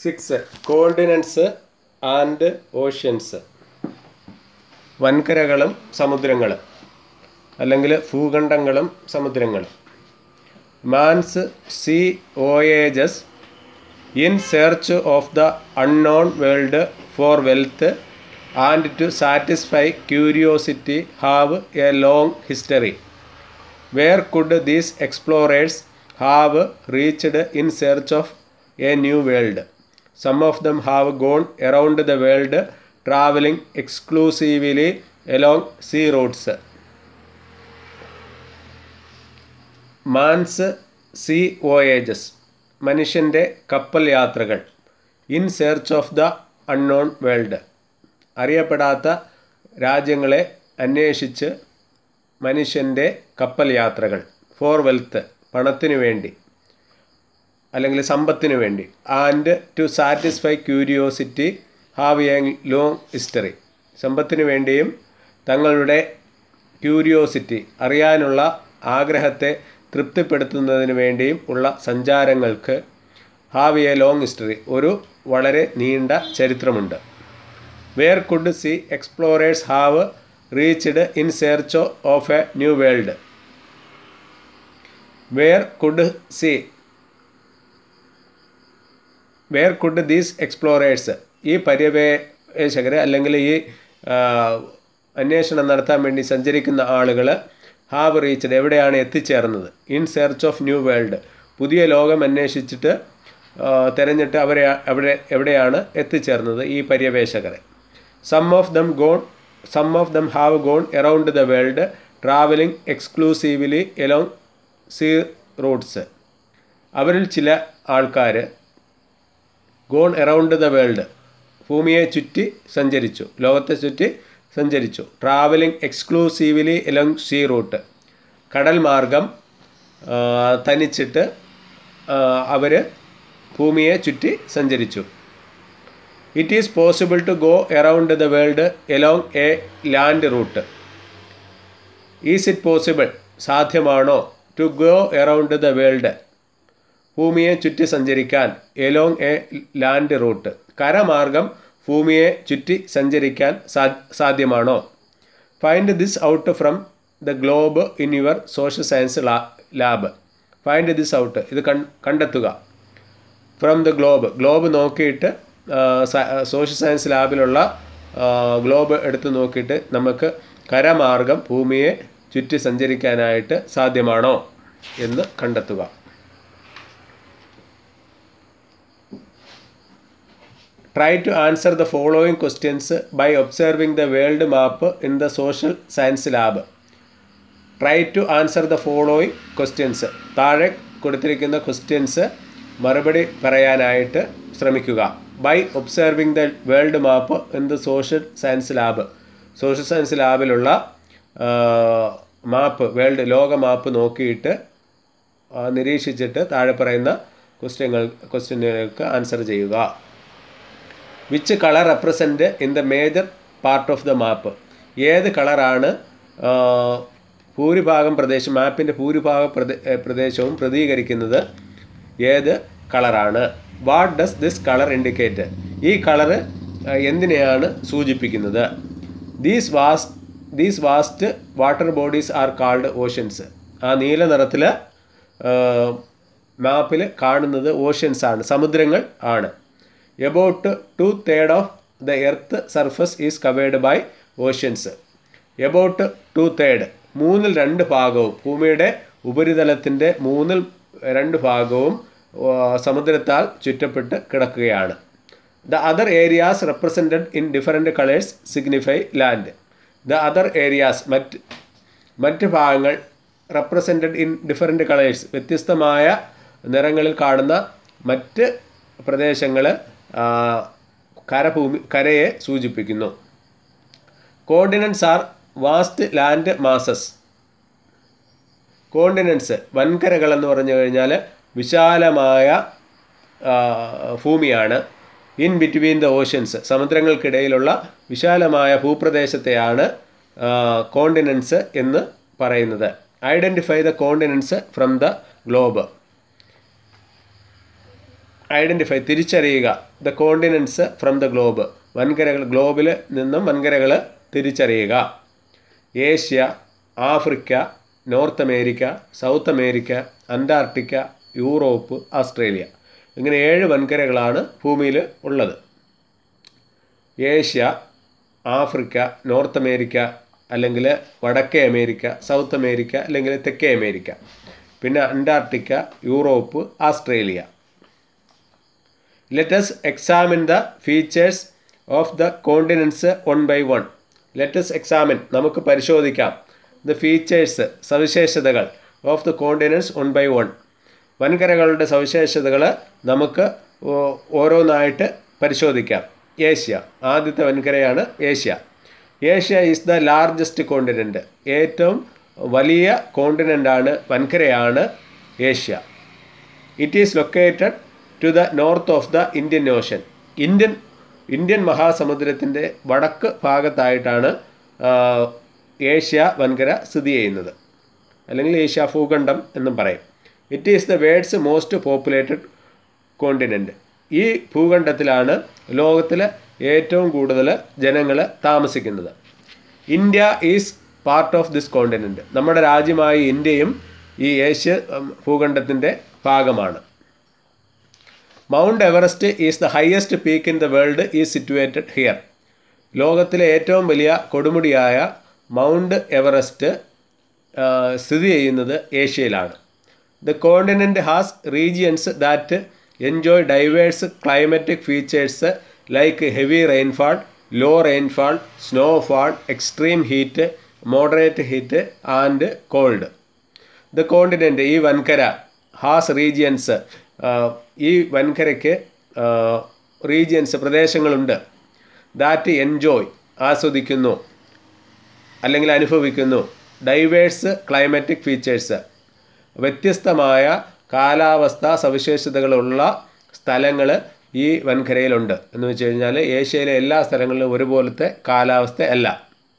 Six continents and oceans വൻകരകളും സമുദ്രങ്ങളും അല്ലെങ്കിൽ ഭൂഖണ്ഡങ്ങളും സമുദ്രങ്ങളും man's sea voyages in search of the unknown world for wealth and to satisfy curiosity have a long history where could these explorers have reached in search of a new world some of them have gone around the world travelling exclusively along sea routes man's sea voyages മനുഷ്യൻ്റെ കപ്പൽ യാത്രകൾ in search of the unknown world അറിയപ്പെടാത്ത രാജ്യങ്ങളെ അന്വേഷിച്ച് മനുഷ്യൻ്റെ കപ്പൽ യാത്രകൾ four wealth പണത്തിനു വേണ്ടി അല്ലെങ്കിൽ സമ്പത്തിനു വേണ്ടി and to satisfy curiosity have a long history സമ്പത്തിനു വേണ്ടിയും തങ്ങളുടെ ക്യൂരിയോസിറ്റി അറിയാനുള്ള ആഗ്രഹത്തെ തൃപ്തിപ്പെടുത്തുന്നതിന് വേണ്ടിയും ഉള്ള സഞ്ചാരങ്ങൾക്ക് ഹാവ് എ ലോങ് ഹിസ്റ്ററി ഒരു വളരെ നീണ്ട ചരിത്രമുണ്ട് where could these explorers have reached in search of a new world where could these where could these explorers ഈ പര്യവേഷകർ അല്ലെങ്കിൽ ഈ അന്വേഷണം നടത്താൻ വേണ്ടി സഞ്ചരിക്കുന്ന ആളുകൾ ഹാവ് റീച്ച്ഡ് എവിടെയാണ് എത്തിച്ചേർന്നത് in search of new world പുതിയ ലോകം അന്വേഷിച്ചിട്ട് തിരഞ്ഞിട്ട് അവരെ അവിടെ എവിടെയാണ് എത്തിച്ചേർന്നത് ഈ പര്യവേഷകരെ some of them gone some of them have gone around the world travelling exclusively along sea routes അവരിൽ ചില ആൾക്കാർ ഗോൺ എറൗണ്ട് ദ വേൾഡ് ഭൂമിയെ ചുറ്റി സഞ്ചരിച്ചു ലോകത്തെ ചുറ്റി സഞ്ചരിച്ചു traveling exclusively along sea route കടൽ മാർഗം തനിച്ചിട്ട് അവർ ഭൂമിയെ ചുറ്റി സഞ്ചരിച്ചു it is possible to go around the world along a land route is it possible സാധ്യമാണോ to go around the world ഭൂമിയെ ചുറ്റി സഞ്ചരിക്കാൻ എലോങ് എ ലാൻഡ് റൂട്ട് കരമാർഗം ഭൂമിയെ ചുറ്റി സഞ്ചരിക്കാൻ സാധ്യമാണോ find this out from the globe in your social science lab find this out ഇത് കണ്ടെത്തുക ഫ്രം ദ ഗ്ലോബ് ഗ്ലോബ് നോക്കിയിട്ട് സോഷ്യൽ സയൻസ് ലാബിലുള്ള ഗ്ലോബ് എടുത്ത് നോക്കിയിട്ട് നമുക്ക് കരമാർഗം ഭൂമിയെ ചുറ്റി സഞ്ചരിക്കാനായിട്ട് സാധ്യമാണോ എന്ന് കണ്ടെത്തുക try to answer the following questions by observing the world map in the social science lab try to answer the following questions താഴെ കൊടുത്തിരിക്കുന്ന ക്വസ്റ്റ്യൻസ് മറുപടി പറയാനായിട്ട് ശ്രമിക്കുക by observing the world map in the social science lab social science ലാബിലുള്ള map world ലോക map നോക്കിയിട്ട് നിരീക്ഷിച്ചിട്ട് താഴെ പറയുന്ന ക്വസ്റ്റ്യങ്ങൾ ക്വസ്റ്റ്യനുകൾക്ക് ആൻസർ ചെയ്യുക which colour represent in the major part of the map ഏത് കളറാണ് ഭൂരിഭാഗം പ്രദേശം മാപ്പിൻ്റെ ഭൂരിഭാഗം പ്രദേശവും പ്രതികരിക്കുന്നത് ഏത് കളറാണ് what does this colour indicate ഈ കളറ് എന്തിനെയാണ് സൂചിപ്പിക്കുന്നത് these vast these vast water bodies are called oceans ആ നീല നിറത്തിൽ മാപ്പിൽ കാണുന്നത് ഓഷ്യൻസ് ആണ് സമുദ്രങ്ങൾ ആണ് about two third of the earth surface is covered by oceans about two third മൂന്നിൽ രണ്ട് ഭാഗവും ഭൂമിയുടെ ഉപരിതലത്തിൻ്റെ മൂന്നിൽ രണ്ട് ഭാഗവും സമുദ്രത്താൽ ചുറ്റപ്പെട്ട് കിടക്കുകയാണ് the other areas represented in different colours signify land the other areas മറ്റ് മറ്റ് ഭാഗങ്ങൾ റെപ്രസെൻറ്റഡ് ഇൻ ഡിഫറെൻറ്റ് കളേഴ്സ് വ്യത്യസ്തമായ നിറങ്ങളിൽ കാണുന്ന മറ്റ് പ്രദേശങ്ങൾ കരഭൂമി കരയെ സൂചിപ്പിക്കുന്നു continents are vast land masses continents വൻകരകൾ എന്ന് പറഞ്ഞു കഴിഞ്ഞാൽ വിശാലമായ ഭൂമിയാണ് ഇൻ ബിറ്റ്വീൻ ദ ഓഷ്യൻസ് സമുദ്രങ്ങൾക്കിടയിലുള്ള വിശാലമായ ഭൂപ്രദേശത്തെയാണ് കോണ്ടിനൻസ് എന്ന് പറയുന്നത് identify the continents from the globe identify തിരിച്ചറിയുക the continents from the globe വൻകരകൾ ഗ്ലോബിൽ നിന്നും വൻകരകൾ തിരിച്ചറിയുക Asia Africa North America South America Antarctica Europe Australia ഇങ്ങനെ ഏഴ് വൻകരകളാണ് ഭൂമിയിൽ ഉള്ളത് ഏഷ്യ ആഫ്രിക്ക നോർത്ത് അമേരിക്ക അല്ലെങ്കിൽ വടക്കേ അമേരിക്ക സൗത്ത് അമേരിക്ക അല്ലെങ്കിൽ തെക്കേ അമേരിക്ക പിന്നെ Antarctica Europe Australia let's examine the features of the continents one by one let's examine നമുക്ക് പരിശോധിക്കാം ദ ഫീച്ചേഴ്സ് സവിശേഷതകൾ of the continents one by one വൻകരകളുടെ സവിശേഷതകൾ നമുക്ക് ഓ- ഓരോന്നായിട്ട് പരിശോധിക്കാം ഏഷ്യ ആദ്യത്തെ വൻകരയാണ് Asia Asia is the largest continent ഏറ്റവും വലിയ കോണ്ടിനെൻ്റാണ് വൻകരയാണ് Asia it is located to the north of the Indian ocean Indian Indian മഹാസമുദ്രത്തിൻ്റെ വടക്ക് ഭാഗത്തായിട്ടാണ് ആ, ഏഷ്യ വൻകര സ്ഥിതി ചെയ്യുന്നത് അല്ലെങ്കിൽ ഏഷ്യ ഭൂഖണ്ഡം എന്നും പറയും it is the world's most populated continent ഈ ഭൂഖണ്ഡത്തിലാണ് ലോകത്തിലെ ഏറ്റവും കൂടുതൽ ജനങ്ങൾ താമസിക്കുന്നത് India is part of this continent നമ്മുടെ രാജ്യമായ ഇന്ത്യയും ഈ ഏഷ്യ ഉം, ഭൂഖണ്ഡത്തിൻ്റെ ഭാഗമാണ് Mount Everest is the highest peak in the world is situated here ലോകത്തിലെ ഏറ്റവും വലിയ കൊടുമുടിയായ മൗണ്ട് എവറസ്റ്റ് ആ, സ്ഥിതി ചെയ്യുന്നത് ഏഷ്യയിലാണ് the continent has regions that enjoy diverse climatic features like heavy rainfall low rainfall snowfall extreme heat moderate heat and cold the continent ഈ വൻകര ഹാസ് റീജിയൻസ് ഈ വൻകരയ്ക്ക് റീജിയൻസ് പ്രദേശങ്ങളുണ്ട് ദാറ്റ് എൻജോയ് ആസ്വദിക്കുന്നു അല്ലെങ്കിൽ അനുഭവിക്കുന്നു ഡൈവേഴ്സ് ക്ലൈമാറ്റിക് ഫീച്ചേഴ്സ് വ്യത്യസ്തമായ കാലാവസ്ഥാ സവിശേഷതകളുള്ള സ്ഥലങ്ങൾ ഈ വൻകരയിലുണ്ട് എന്ന് വെച്ച് കഴിഞ്ഞാൽ ഏഷ്യയിലെ എല്ലാ സ്ഥലങ്ങളിലും ഒരുപോലത്തെ കാലാവസ്ഥ അല്ല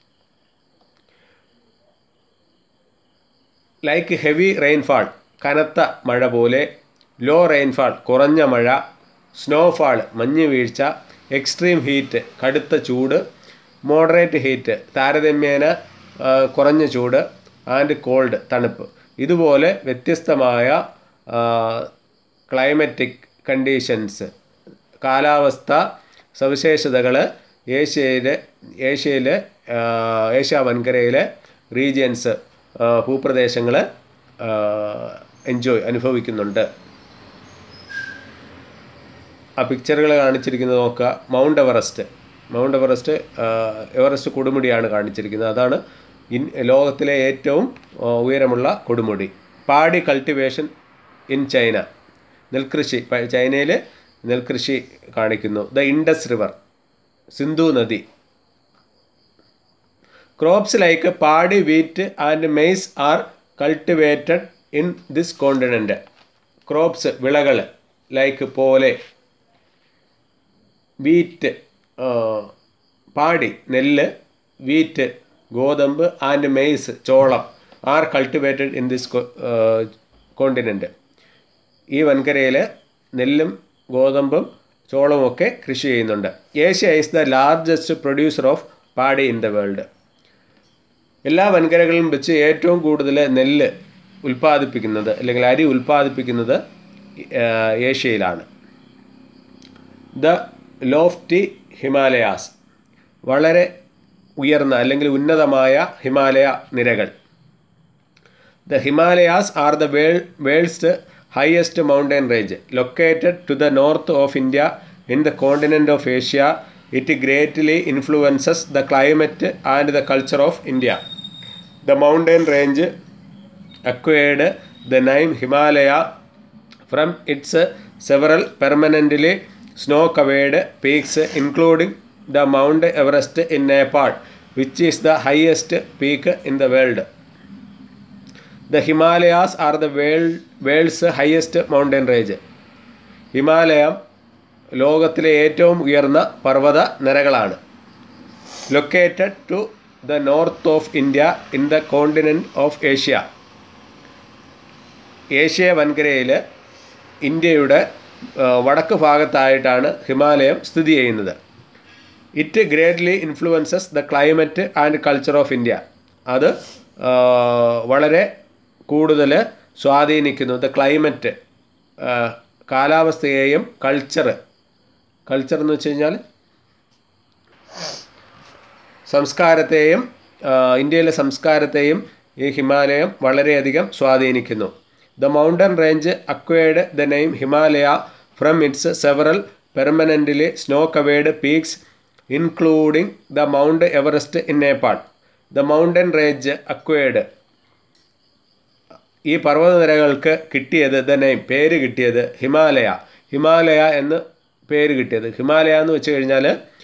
ലൈക്ക് ഹെവി റെയിൻഫാൾ കനത്ത മഴ പോലെ ലോ റെയിൻഫാൾ കുറഞ്ഞ മഴ സ്നോഫാൾ മഞ്ഞ് വീഴ്ച എക്സ്ട്രീം ഹീറ്റ് കടുത്ത ചൂട് മോഡറേറ്റ് ഹീറ്റ് താരതമ്യേന ആ, കുറഞ്ഞ ചൂട് ആൻഡ് കോൾഡ് തണുപ്പ് ഇതുപോലെ വ്യത്യസ്തമായ ക്ലൈമറ്റിക് കണ്ടീഷൻസ് കാലാവസ്ഥ സവിശേഷതകൾ ഏഷ്യയിലെ ഏഷ്യയിലെ ആ, ഏഷ്യ വൻകരയിലെ റീജിയൻസ് ഭൂപ്രദേശങ്ങൾ എൻജോയ് അനുഭവിക്കുന്നുണ്ട് ആ പിക്ചറുകൾ കാണിച്ചിരിക്കുന്നത് നോക്കുക മൗണ്ട് എവറസ്റ്റ് മൗണ്ട് എവറസ്റ്റ് ആ, എവറസ്റ്റ് കൊടുമുടിയാണ് കാണിച്ചിരിക്കുന്നത് അതാണ് ഇൻ ലോകത്തിലെ ഏറ്റവും ആ, ഉയരമുള്ള കൊടുമുടി പാടി കൾട്ടിവേഷൻ ഇൻ ചൈന നെൽകൃഷി പ- ചൈനയിൽ നെൽകൃഷി കാണിക്കുന്നു ദ ഇൻഡസ് റിവർ സിന്ധു നദി crops like paddy wheat and maize are cultivated in this continent crops വിളകൾ ലൈക്ക് പോലെ വീറ്റ് പാടി നെല്ല് വീറ്റ് ഗോതമ്പ് ആൻഡ് മെയ്സ് ചോളം are cultivated in this continent ഈ വൻകരയിൽ നെല്ലും ഗോതമ്പും ചോളവും ഒക്കെ കൃഷി ചെയ്യുന്നുണ്ട് Asia is the largest producer of paddy in the world എല്ലാ വൻകരകളിലും വെച്ച് ഏറ്റവും കൂടുതൽ നെല്ല് ഉൽപ്പാദിപ്പിക്കുന്നത് അല്ലെങ്കിൽ അരി ഉൽപ്പാദിപ്പിക്കുന്നത് ആ, ഏഷ്യയിലാണ് ദ ലോഫ്റ്റി ഹിമാലയാസ് വളരെ ഉയർന്ന അല്ലെങ്കിൽ ഉന്നതമായ ഹിമാലയ നിരകൾ the Himalayas are the world world's highest mountain range located to the north of India in the continent of Asia it greatly influences the climate and the culture of India the mountain range acquired the name Himalaya from its several permanently snow-covered peaks including the Mount Everest in Nepal which is the highest peak in the world. The Himalayas are the world, world's highest mountain range. ഹിമാലയം ലോകത്തിലെ ഏറ്റവും ഉയർന്ന പർവ്വത നിരകളാണ് located to the north of India in the continent of Asia Asia വൻകരയിൽ ഇന്ത്യയുടെ ആ, വടക്ക് ഭാഗത്തായിട്ടാണ് ഹിമാലയം സ്ഥിതി ചെയ്യുന്നത് it greatly influences the climate and culture of India അത് ആ, വളരെ കൂടുതൽ സ്വാധീനിക്കുന്നു ദ ക്ലൈമറ്റ് കാലാവസ്ഥയെയും കൾച്ചർ കൾച്ചർ എന്ന് വെച്ച് കഴിഞ്ഞാൽ സംസ്കാരത്തെയും ആ, ഇന്ത്യയിലെ സംസ്കാരത്തെയും ഈ ഹിമാലയം വളരെയധികം സ്വാധീനിക്കുന്നു the mountain range acquired the name Himalaya from its several permanently snow covered peaks including the Mount Everest in Nepal the mountain range acquired ഈ പർവ്വതനിരകൾക്ക് കിട്ടിയത് ദ നെയിം പേര് കിട്ടിയത് ഹിമാലയ ഹിമാലയ എന്ന് പേര് കിട്ടിയത് ഹിമാലയ എന്ന് വെച്ച് കഴിഞ്ഞാൽ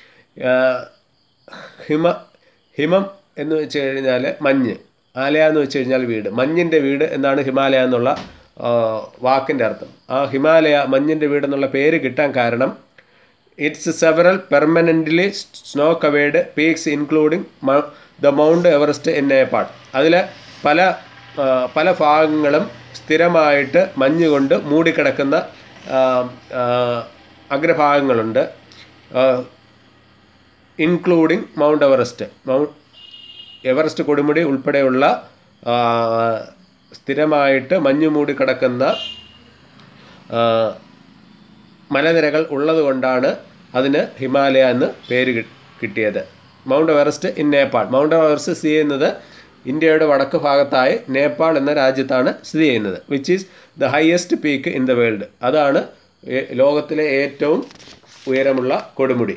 ഹിമ ഹിമം എന്ന് വെച്ച് കഴിഞ്ഞാൽ മഞ്ഞ് ആലയ എന്ന് വെച്ച് കഴിഞ്ഞാൽ വീട് മഞ്ഞിൻ്റെ വീട് എന്നാണ് ഹിമാലയ എന്നുള്ള ആ, വാക്കിൻ്റെ അർത്ഥം ആ ഹിമാലയ മഞ്ഞിൻ്റെ വീട് എന്നുള്ള പേര് കിട്ടാൻ കാരണം its several permanently snow covered peaks including the Mount Everest in Nepal അതിൽ പല ആ, പല ഭാഗങ്ങളും സ്ഥിരമായിട്ട് മഞ്ഞ് കൊണ്ട് മൂടിക്കിടക്കുന്ന ആ, ആ, അഗ്രഭാഗങ്ങളുണ്ട് including Mount Everest Mount Everest കൊടുമുടി ഉൾപ്പെടെയുള്ള ആ, സ്ഥിരമായിട്ട് മഞ്ഞ് മൂടിക്കിടക്കുന്ന ആ, മലനിരകൾ ഉള്ളതുകൊണ്ടാണ് അതിന് ഹിമാലയ എന്ന് പേര് കി- കിട്ടിയത് Mount Everest in Nepal Mount Everest സ്ഥിതി ചെയ്യുന്നത് ഇന്ത്യയുടെ വടക്ക് ഭാഗത്തായി നേപ്പാൾ എന്ന രാജ്യത്താണ് സ്ഥിതി ചെയ്യുന്നത് which is the highest peak in the world അതാണ് ഏ- ലോകത്തിലെ ഏറ്റവും ഉയരമുള്ള കൊടുമുടി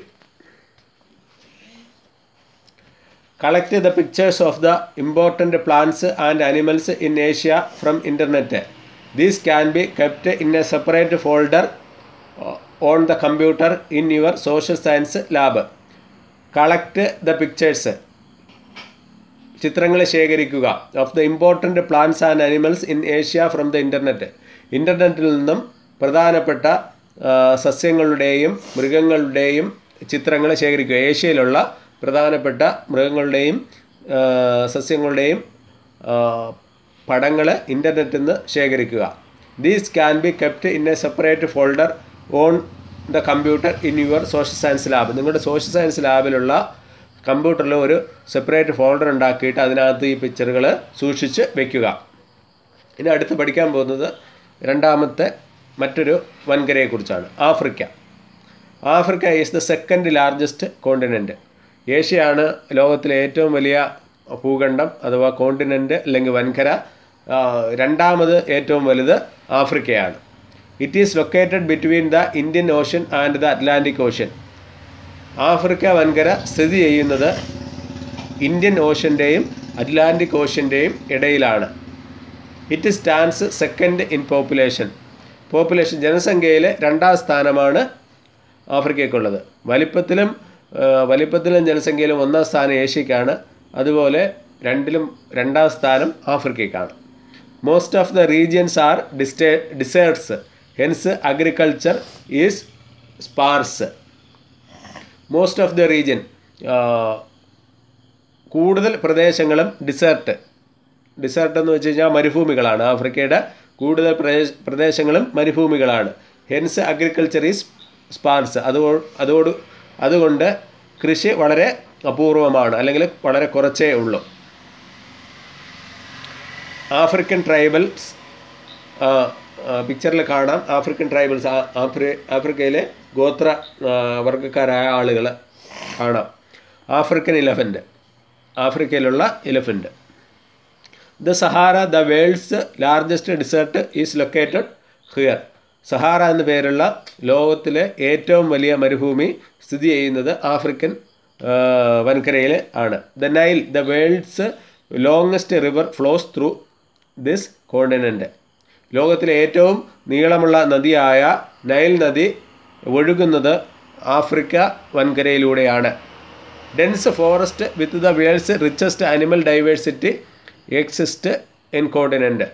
collect the pictures of the important plants and animals in Asia from internet. These can be kept in a separate folder uh, on the computer in your social science lab. Collect the pictures. ചിത്രങ്ങൾ ശേഖരിക്കുക of the important plants and animals in Asia from the internet ഇൻ്റർനെറ്റിൽ നിന്നും പ്രധാനപ്പെട്ട ആ, സസ്യങ്ങളുടെയും മൃഗങ്ങളുടെയും ചിത്രങ്ങൾ ശേഖരിക്കുക ഏഷ്യയിലുള്ള പ്രധാനപ്പെട്ട മൃഗങ്ങളുടെയും ആ, സസ്യങ്ങളുടെയും പടങ്ങൾ ഇൻ്റർനെറ്റിൽ നിന്ന് ശേഖരിക്കുക these can be kept in a separate folder on the computer in your social science lab നിങ്ങളുടെ സോഷ്യൽ സയൻസ് ലാബിലുള്ള കമ്പ്യൂട്ടറിൽ ഒരു സെപ്പറേറ്റ് ഫോൾഡർ ഉണ്ടാക്കിയിട്ട് അതിനകത്ത് ഈ പിക്ചറുകൾ സൂക്ഷിച്ച് വെക്കുക ഇനി അടുത്ത് പഠിക്കാൻ പോകുന്നത് രണ്ടാമത്തെ മറ്റൊരു വൻകരയെക്കുറിച്ചാണ് Africa Africa is the second largest continent ഏഷ്യയാണ് ലോകത്തിലെ ഏറ്റവും വലിയ ഭൂഖണ്ഡം അഥവാ കോണ്ടിനെൻറ്റ് അല്ലെങ്കിൽ വൻകര ആ, രണ്ടാമത് ഏറ്റവും വലുത് ആഫ്രിക്കയാണ് it is located between the Indian ocean and the Atlantic ocean Africa വൻകര സ്ഥിതി ചെയ്യുന്നത് ഇന്ത്യൻ ഓഷ്യൻ്റെയും അറ്റ്ലാന്റിക് ഓഷ്യൻ്റെയും ഇടയിലാണ് it stands second in population population ജനസംഖ്യയിൽ രണ്ടാം സ്ഥാനമാണ് ആഫ്രിക്കയ്ക്കുള്ളത് വലിപ്പത്തിലും ആ, വലിപ്പത്തിലും ജനസംഖ്യയിലും ഒന്നാം സ്ഥാനം ഏഷ്യക്കാണ് അതുപോലെ രണ്ടിലും രണ്ടാം സ്ഥാനം ആഫ്രിക്കയ്ക്കാണ് most of the regions are ഡിസ്റ്റേ deserts hence agriculture is sparse most of the region കൂടുതൽ പ്രദേശങ്ങളും ഡിസേർട്ട് ഡിസേർട്ട് എന്ന് വെച്ച് കഴിഞ്ഞാൽ മരുഭൂമികളാണ് ആഫ്രിക്കയുടെ കൂടുതൽ പ്രദേശ പ്രദേശങ്ങളും മരുഭൂമികളാണ് ഹെൻസ് അഗ്രികൾച്ചർ ഈസ് സ്പാർസ് അതോ അതോട് അതുകൊണ്ട് കൃഷി വളരെ അപൂർവമാണ് അല്ലെങ്കിൽ വളരെ കുറച്ചേ ഉള്ളൂ ആഫ്രിക്കൻ ട്രൈബൽസ് പിക്ചറിൽ കാണാം ആഫ്രിക്കൻ ട്രൈബൽസ് ആഫ്രി ആഫ്രിക്കയിലെ ഗോത്ര ആ, വർഗ്ഗക്കാരായ ആളുകൾ കാണാം ആഫ്രിക്കൻ ഇലഫൻറ്റ് ആഫ്രിക്കയിലുള്ള elephant the Sahara the world's largest desert is located here Sahara എന്ന പേരുള്ള ലോകത്തിലെ ഏറ്റവും വലിയ മരുഭൂമി സ്ഥിതി ചെയ്യുന്നത് ആഫ്രിക്കൻ ആ, വൻകരയിൽ ആണ് the Nile the world's longest river flows through this continent ലോകത്തിലെ ഏറ്റവും നീളമുള്ള നദിയായ നൈൽ നദി ഒഴുകുന്നത് ആഫ്രിക്ക വൻകരയിലൂടെയാണ് dense forest with the world's richest animal diversity exist in continent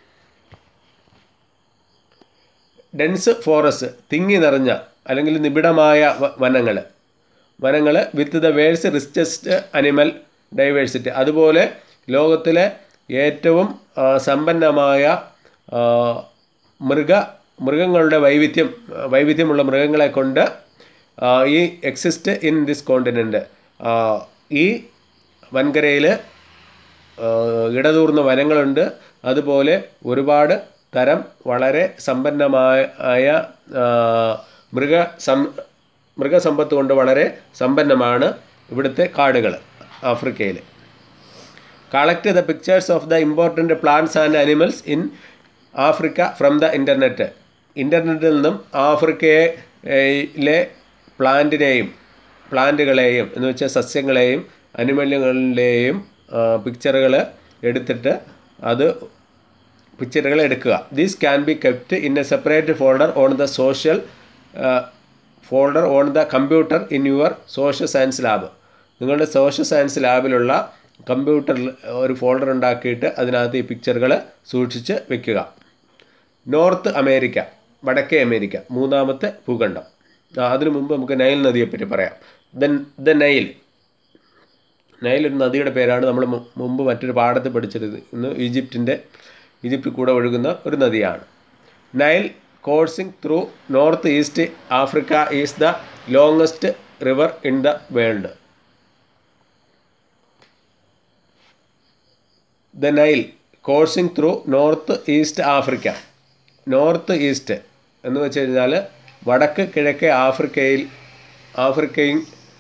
dense forest തിങ്ങി നിറഞ്ഞ അല്ലെങ്കിൽ നിബിഡമായ വനങ്ങൾ വനങ്ങൾ with the world's richest animal diversity അതുപോലെ ലോകത്തിലെ ഏറ്റവും ആ, സമ്പന്നമായ ആ, മൃഗ മൃഗങ്ങളുടെ വൈവിധ്യം വൈവിധ്യമുള്ള മൃഗങ്ങളെ കൊണ്ട് ആ, ഈ എക്സിസ്റ്റ് ഇൻ ദിസ് കോണ്ടിനെൻ്റ് ഈ വൻകരയിൽ ഇടതൂർന്ന വനങ്ങളുണ്ട് അതുപോലെ ഒരുപാട് തരം വളരെ സമ്പന്നമായ ആ, മൃഗ സം മൃഗസമ്പത്ത് കൊണ്ട് വളരെ സമ്പന്നമാണ് ഇവിടുത്തെ കാടുകൾ ആഫ്രിക്കയിൽ collect the pictures of the important plants and animals in Africa from the internet ഇൻ്റർനെറ്റിൽ നിന്നും ആഫ്രിക്കയിലെ പ്ലാന്റിനെയും പ്ലാന്റുകളെയും എന്ന് വെച്ചാൽ സസ്യങ്ങളെയും അനിമലുകളുടെയും പിക്ചറുകൾ എടുത്തിട്ട് അത് പിക്ചറുകൾ എടുക്കുക these can be kept in a separate folder on the social folder on the computer in your social science lab നിങ്ങളുടെ സോഷ്യൽ സയൻസ് ലാബിലുള്ള കമ്പ്യൂട്ടറിൽ ഒരു ഫോൾഡർ ഉണ്ടാക്കിയിട്ട് അതിനകത്ത് ഈ പിക്ചറുകൾ സൂക്ഷിച്ച് വെക്കുക നോർത്ത് അമേരിക്ക വടക്കേ അമേരിക്ക മൂന്നാമത്തെ ഭൂഖണ്ഡം ആ, അതിനു മുമ്പ് നമുക്ക് നൈൽ നദിയെപ്പറ്റി പറയാം ദെൻ ദ നൈൽ നൈൽ ഒരു നദിയുടെ പേരാണ് നമ്മൾ മു- മുമ്പ് മറ്റൊരു പാഠത്തിൽ പഠിച്ചിരുന്നത് ഇന്ന് ഈജിപ്തിൻ്റെ ഈജിപ്തിൽ കൂടെ ഒഴുകുന്ന ഒരു നദിയാണ് Nile coursing through north east Africa is the longest river in the world the Nile coursing through north east Africa north east എന്ന് വെച്ച് കഴിഞ്ഞാൽ വടക്ക് കിഴക്കേ ആഫ്രിക്കയിൽ ആഫ്രിക്കയും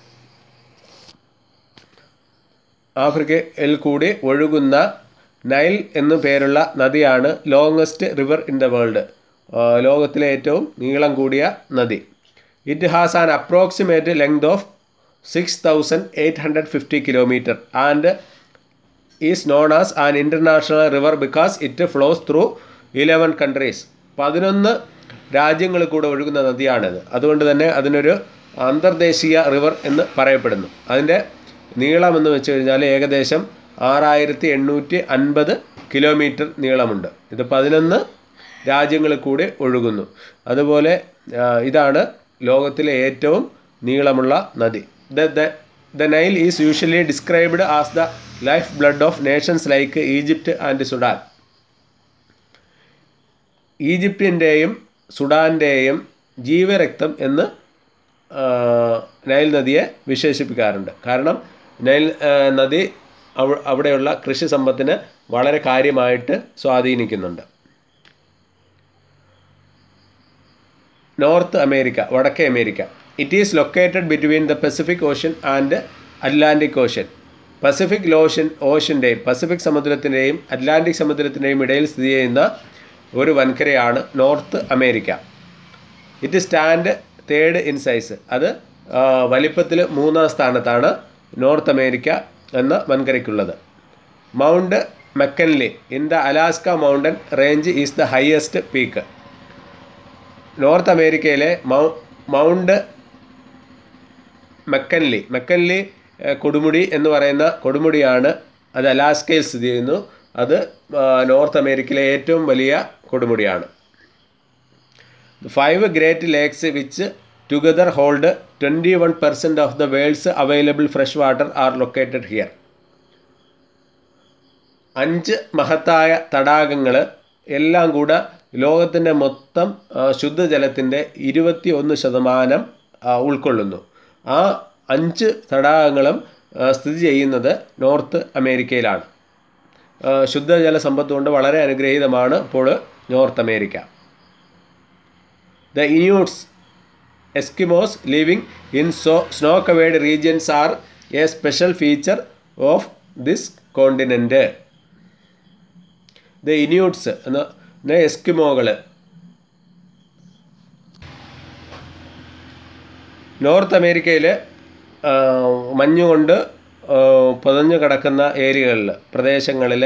ആഫ്രിക്കയിൽ കൂടി ഒഴുകുന്ന നൈൽ എന്നു പേരുള്ള നദിയാണ് longest river in the world ലോകത്തിലെ ഏറ്റവും നീളം കൂടിയ നദി it has an approximate length of six thousand eight hundred fifty kilometer and is known as an international river because it flows through eleven countries പതിനൊന്ന് രാജ്യങ്ങളിൽ കൂടെ ഒഴുകുന്ന നദിയാണിത് അതുകൊണ്ട് തന്നെ അതിനൊരു അന്തർദേശീയ റിവർ എന്ന് പറയപ്പെടുന്നു അതിൻ്റെ നീളം എന്ന് വെച്ച് കഴിഞ്ഞാൽ ഏകദേശം ആറായിരത്തി എണ്ണൂറ്റി അൻപത് കിലോമീറ്റർ നീളമുണ്ട് ഇത് പതിനൊന്ന് രാജ്യങ്ങളിൽ കൂടെ ഒഴുകുന്നു അതുപോലെ ആ, ഇതാണ് ലോകത്തിലെ ഏറ്റവും നീളമുള്ള നദി the the the Nile is usually described as the life blood of nations like Egypt and Sudan ഈജിപ്തിൻ്റെയും സുഡാൻ്റെയും ജീവരക്തം എന്ന് ആ, നൈൽ നദിയെ വിശേഷിപ്പിക്കാറുണ്ട് കാരണം നൈൽ ആ, നദി അവ- അവിടെയുള്ള കൃഷി സമ്പത്തിന് വളരെ കാര്യമായിട്ട് സ്വാധീനിക്കുന്നുണ്ട് നോർത്ത് അമേരിക്ക വടക്കേ America it is located between the Pacific ocean and Atlantic ocean Pacific ocean ഓഷ്യൻ്റെയും പസഫിക് സമുദ്രത്തിൻ്റെയും അറ്റ്ലാന്റിക് സമുദ്രത്തിൻ്റെയും ഇടയിൽ സ്ഥിതി ചെയ്യുന്ന ഒരു വൻകരയാണ് North America it stand third in size അത് വലിപ്പത്തിൽ മൂന്നാം സ്ഥാനത്താണ് നോർത്ത് അമേരിക്ക എന്ന വൻകരയ്ക്കുള്ളത് Mount McKinley in the Alaska mountain range is the highest peak North അമേരിക്കയിലെ മൗ മൗണ്ട് മെക്കൻലി മെക്കൻലി ഏഹ്, കൊടുമുടി എന്ന് പറയുന്ന കൊടുമുടിയാണ് അത് അലാസ്കയിൽ സ്ഥിതി ചെയ്യുന്നു അത് ആ, നോർത്ത് അമേരിക്കയിലെ ഏറ്റവും വലിയ കൊടുമുടിയാണ് five great lakes which together hold twenty one percent of the world's available fresh water are located here അഞ്ച് മഹത്തായ തടാകങ്ങൾ എല്ലാം കൂടെ ലോകത്തിൻ്റെ മൊത്തം ആ, ശുദ്ധജലത്തിൻ്റെ ഇരുപത്തി ഒന്ന് ശതമാനം ആ, ഉൾക്കൊള്ളുന്നു ആ അഞ്ച് തടാകങ്ങളും ആ, സ്ഥിതി ചെയ്യുന്നത് നോർത്ത് അമേരിക്കയിലാണ് ആ, ശുദ്ധജല സമ്പത്ത് കൊണ്ട് വളരെ അനുഗ്രഹീതമാണ് ഇപ്പോൾ North America the Inuits Eskimos living in so snow covered regions are a special feature of this continent the Inuits എന്ന എസ്കിമോകൾ നോർത്ത് അമേരിക്കയിൽ മഞ്ഞുകൊണ്ട് ആ, പുതഞ്ഞു കിടക്കുന്ന ഏരിയകളിൽ പ്രദേശങ്ങളിൽ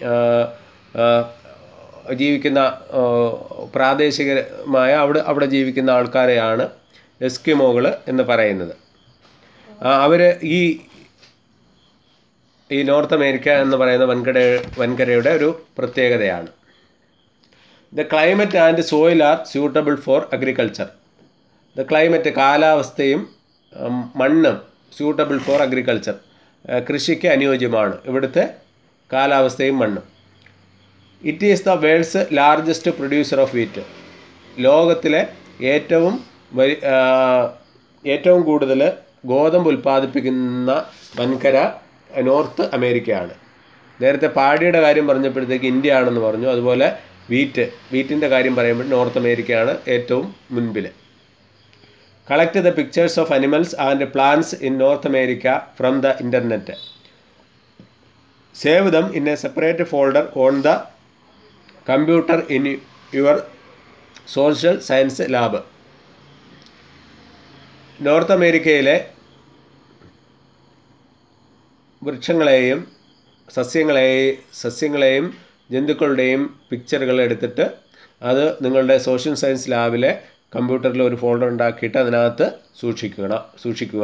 ജീവിക്കുന്ന ആ, പ്രാദേശികമായ അവിടെ അവിടെ ജീവിക്കുന്ന ആൾക്കാരെയാണ് എസ്കിമോകൾ എന്ന് പറയുന്നത് അവർ ഈ ഈ നോർത്ത് അമേരിക്ക എന്ന് പറയുന്ന വൻകര വൻകരയുടെ ഒരു പ്രത്യേകതയാണ് the climate and soil are suitable for agriculture the climate കാലാവസ്ഥയും ഉം, മണ്ണും സ്യൂട്ടബിൾ ഫോർ അഗ്രികൾച്ചർ കൃഷിക്ക് അനുയോജ്യമാണ് ഇവിടുത്തെ കാലാവസ്ഥയും മണ്ണും it is the world's largest producer of wheat ലോകത്തിലെ ഏറ്റവും വലി ആ, ഏറ്റവും കൂടുതൽ ഗോതമ്പ് ഉൽപ്പാദിപ്പിക്കുന്ന വൻകര നോർത്ത് അമേരിക്കയാണ് നേരത്തെ പാടിയുടെ കാര്യം പറഞ്ഞപ്പോഴത്തേക്ക് ഇന്ത്യ ആണെന്ന് പറഞ്ഞു അതുപോലെ വീറ്റ് വീറ്റിൻ്റെ കാര്യം പറയുമ്പോൾ നോർത്ത് അമേരിക്കയാണ് ഏറ്റവും മുൻപിൽ collect the pictures of animals and plants in North America from the internet save them in a separate folder on the computer in your social science lab North അമേരിക്കയിലെ വൃക്ഷങ്ങളെയും സസ്യങ്ങളെയും സസ്യങ്ങളെയും ജന്തുക്കളുടെയും പിക്ചറുകൾ എടുത്തിട്ട് അത് നിങ്ങളുടെ സോഷ്യൽ സയൻസ് ലാബിലെ കമ്പ്യൂട്ടറിൽ ഒരു ഫോൾഡർ ഉണ്ടാക്കിയിട്ട് അതിനകത്ത് സൂക്ഷിക്കണം സൂക്ഷിക്കുക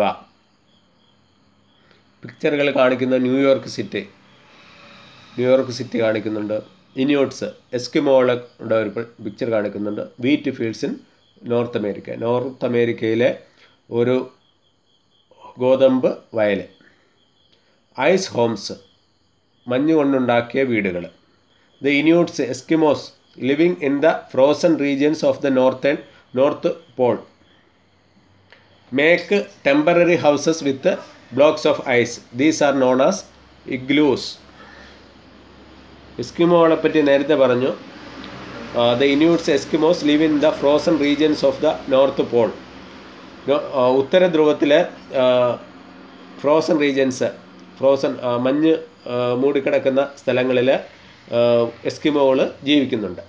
പിക്ചറുകൾ കാണിക്കുന്ന ന്യൂയോർക്ക് സിറ്റി ന്യൂയോർക്ക് സിറ്റി കാണിക്കുന്നുണ്ട് ഇനിയോട്സ് എസ്കിമോളുടെ ഒരു പിക്ചർ കാണിക്കുന്നുണ്ട് wheat fields in North America North അമേരിക്കയിലെ ഒരു ഗോതമ്പ് വയൽ ഐസ് ഹോംസ് മഞ്ഞ് കൊണ്ടുണ്ടാക്കിയ വീടുകൾ the Inuits Eskimos living in the frozen regions of the northern North Pole make temporary houses with blocks of ice these are known as igloos എസ്കിമോകളെ പറ്റി നേരത്തെ പറഞ്ഞു the Inuits Eskimos live in the frozen regions of the North Pole ഉത്തര ധ്രുവത്തിലെ frozen regions frozen മഞ്ഞ് ആ, മൂടിക്കിടക്കുന്ന സ്ഥലങ്ങളിൽ എസ്കിമോകൾ ജീവിക്കുന്നുണ്ട്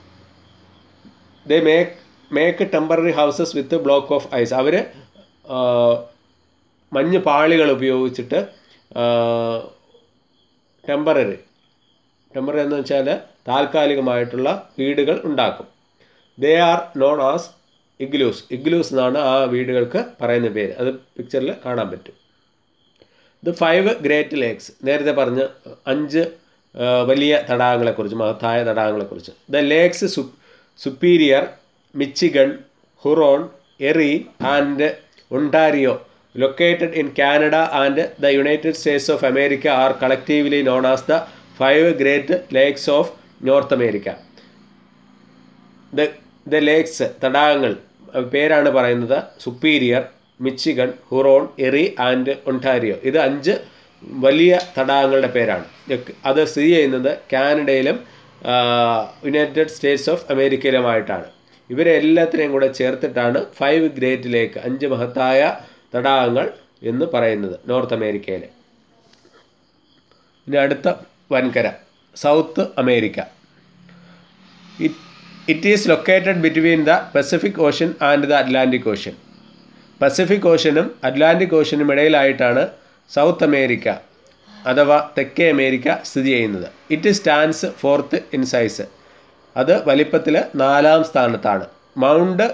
they make make temporary houses with block of ice അവർ മഞ്ഞ് പാളികൾ ഉപയോഗിച്ചിട്ട് ടെമ്പററി ടെമ്പററി എന്ന് വെച്ചാൽ താൽക്കാലികമായിട്ടുള്ള വീടുകൾ ഉണ്ടാക്കും they are known as igloos igloos എന്നാണ് ആ വീടുകൾക്ക് പറയുന്ന പേര് അത് പിക്ചറിൽ കാണാൻ പറ്റും ദ ഫൈവ് ഗ്രേറ്റ് ലേക്സ് നേരത്തെ പറഞ്ഞ അഞ്ച് ആ, വലിയ തടാകങ്ങളെക്കുറിച്ച് മഹത്തായ തടാകങ്ങളെക്കുറിച്ച് the lakes su superior Michigan Huron Erie and Ontario located in Canada and the United States of America are collectively known as the five great Lakes of North America the the lakes തടാകങ്ങൾ അഹ് പേരാണ് പറയുന്നത് Superior Michigan Huron Erie and Ontario ഇത് അഞ്ച് വലിയ തടാകങ്ങളുടെ പേരാണ് ഇതൊക്കെ- അത് സ്ഥിതി ചെയ്യുന്നത് കാനഡയിലും ആ, യുണൈറ്റഡ് സ്റ്റേറ്റ്സ് ഓഫ് അമേരിക്കയിലുമായിട്ടാണ് ഇവരെ എല്ലാത്തിനെയും കൂടെ ചേർത്തിട്ടാണ് ഫൈവ് ഗ്രേറ്റ് ലേക്ക് അഞ്ച് മഹത്തായ തടാകങ്ങൾ എന്ന് പറയുന്നത് നോർത്ത് അമേരിക്കയിലെ ഇനി അടുത്ത വൻകര South America it it is located between the Pacific ocean and the Atlantic ocean Pacific ഓഷ്യനും അറ്റ്ലാന്റിക് ഓഷ്യനും ഇടയിലായിട്ടാണ് സൗത്ത് അമേരിക്ക അഥവാ തെക്കേ അമേരിക്ക സ്ഥിതി ചെയ്യുന്നത് it stands fourth in size അത് വലിപ്പത്തിൽ നാലാം സ്ഥാനത്താണ് Mount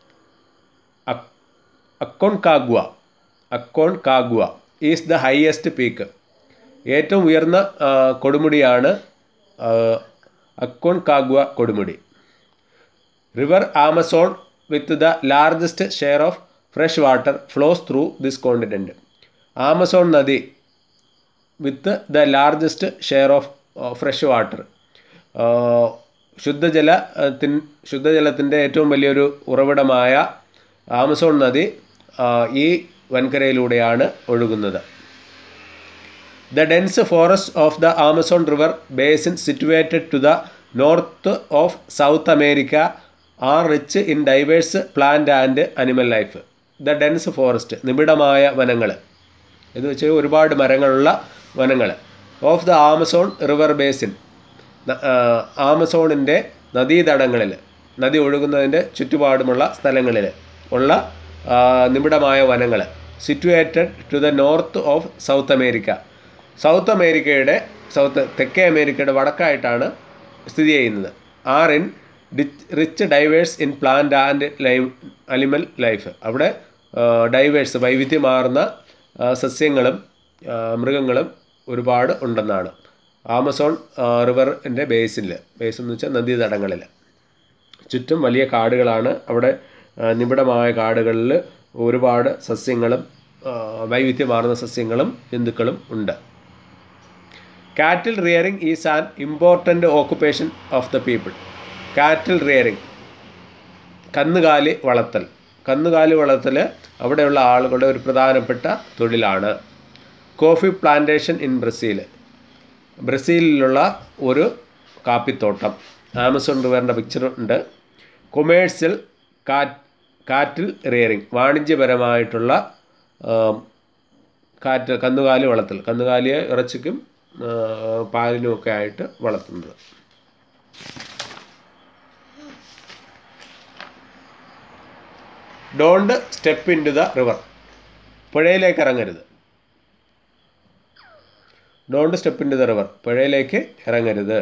Aconcagua Aconcagua is the highest peak ഏറ്റവും ഉയർന്ന ആ, കൊടുമുടിയാണ് ആ, അക്കോൺ കാഗ്വ കൊടുമുടി river Amazon with the largest share of fresh water flows through this continent Amazon നദി with the largest share of fresh water ശുദ്ധജല ത്തിൻ ശുദ്ധജലത്തിൻ്റെ ഏറ്റവും വലിയൊരു ഉറവിടമായ ആമസോൺ നദി ആ, ഈ വൻകരയിലൂടെയാണ് ഒഴുകുന്നത് the dense forest of the Amazon river basin situated to the north of South America are rich in diverse plant and animal life the dense forest നിബിഡമായ വനങ്ങൾ എന്ന് വെച്ചാൽ ഒരുപാട് മരങ്ങളുള്ള വനങ്ങൾ of the Amazon river basin ന- ആ, ആമസോണിൻ്റെ നദീതടങ്ങളിൽ നദി ഒഴുകുന്നതിൻ്റെ ചുറ്റുപാടുമുള്ള സ്ഥലങ്ങളിൽ ഉള്ള ആ, നിബിഡമായ വനങ്ങൾ situated to the north of South America South അമേരിക്കയുടെ സൗത്ത് തെക്കേ അമേരിക്കയുടെ വടക്കായിട്ടാണ് സ്ഥിതി ചെയ്യുന്നത് are in rich diverse in plant and live animal life അവിടെ ഡൈവേഴ്സ് വൈവിധ്യമാർന്ന ആ, സസ്യങ്ങളും ആ, മൃഗങ്ങളും ഒരുപാട് ഉണ്ടെന്നാണ് ആമസോൺ റിവറിൻ്റെ ബേസിൽ ബേസിൽ എന്ന് വെച്ചാൽ നദീതടങ്ങളിൽ ചുറ്റും വലിയ കാടുകളാണ് അവിടെ ആ, നിബിഡമായ കാടുകളിൽ ഒരുപാട് സസ്യങ്ങളും ആ, വൈവിധ്യമാർന്ന സസ്യങ്ങളും ജന്തുക്കളും ഉണ്ട് cattle rearing is an important occupation of the people cattle rearing കന്നുകാലി വളർത്തൽ കന്നുകാലി വളർത്തൽ അവിടെയുള്ള ആളുകളുടെ ഒരു പ്രധാനപ്പെട്ട തൊഴിലാണ് കോഫി പ്ലാന്റേഷൻ ഇൻ ബ്രസീൽ ബ്രസീലിലുള്ള ഒരു കാപ്പിത്തോട്ടം ആമസോൺ റിവറിൻ്റെ പിക്ചർ ഉണ്ട് കൊമേഴ്സ്യൽ കാറ്റ് കാറ്റിൽ റിയറിങ് വാണിജ്യപരമായിട്ടുള്ള ആം, കാറ്റ് കന്നുകാലി വളർത്തൽ കന്നുകാലിയെ ഇറച്ചിക്കും ആ, പാലിനും ഒക്കെ ആയിട്ട് വളർത്തുന്നത് don't step in to the river പുഴയിലേക്ക് ഇറങ്ങരുത് don't step in to the river പുഴയിലേക്ക് ഇറങ്ങരുത്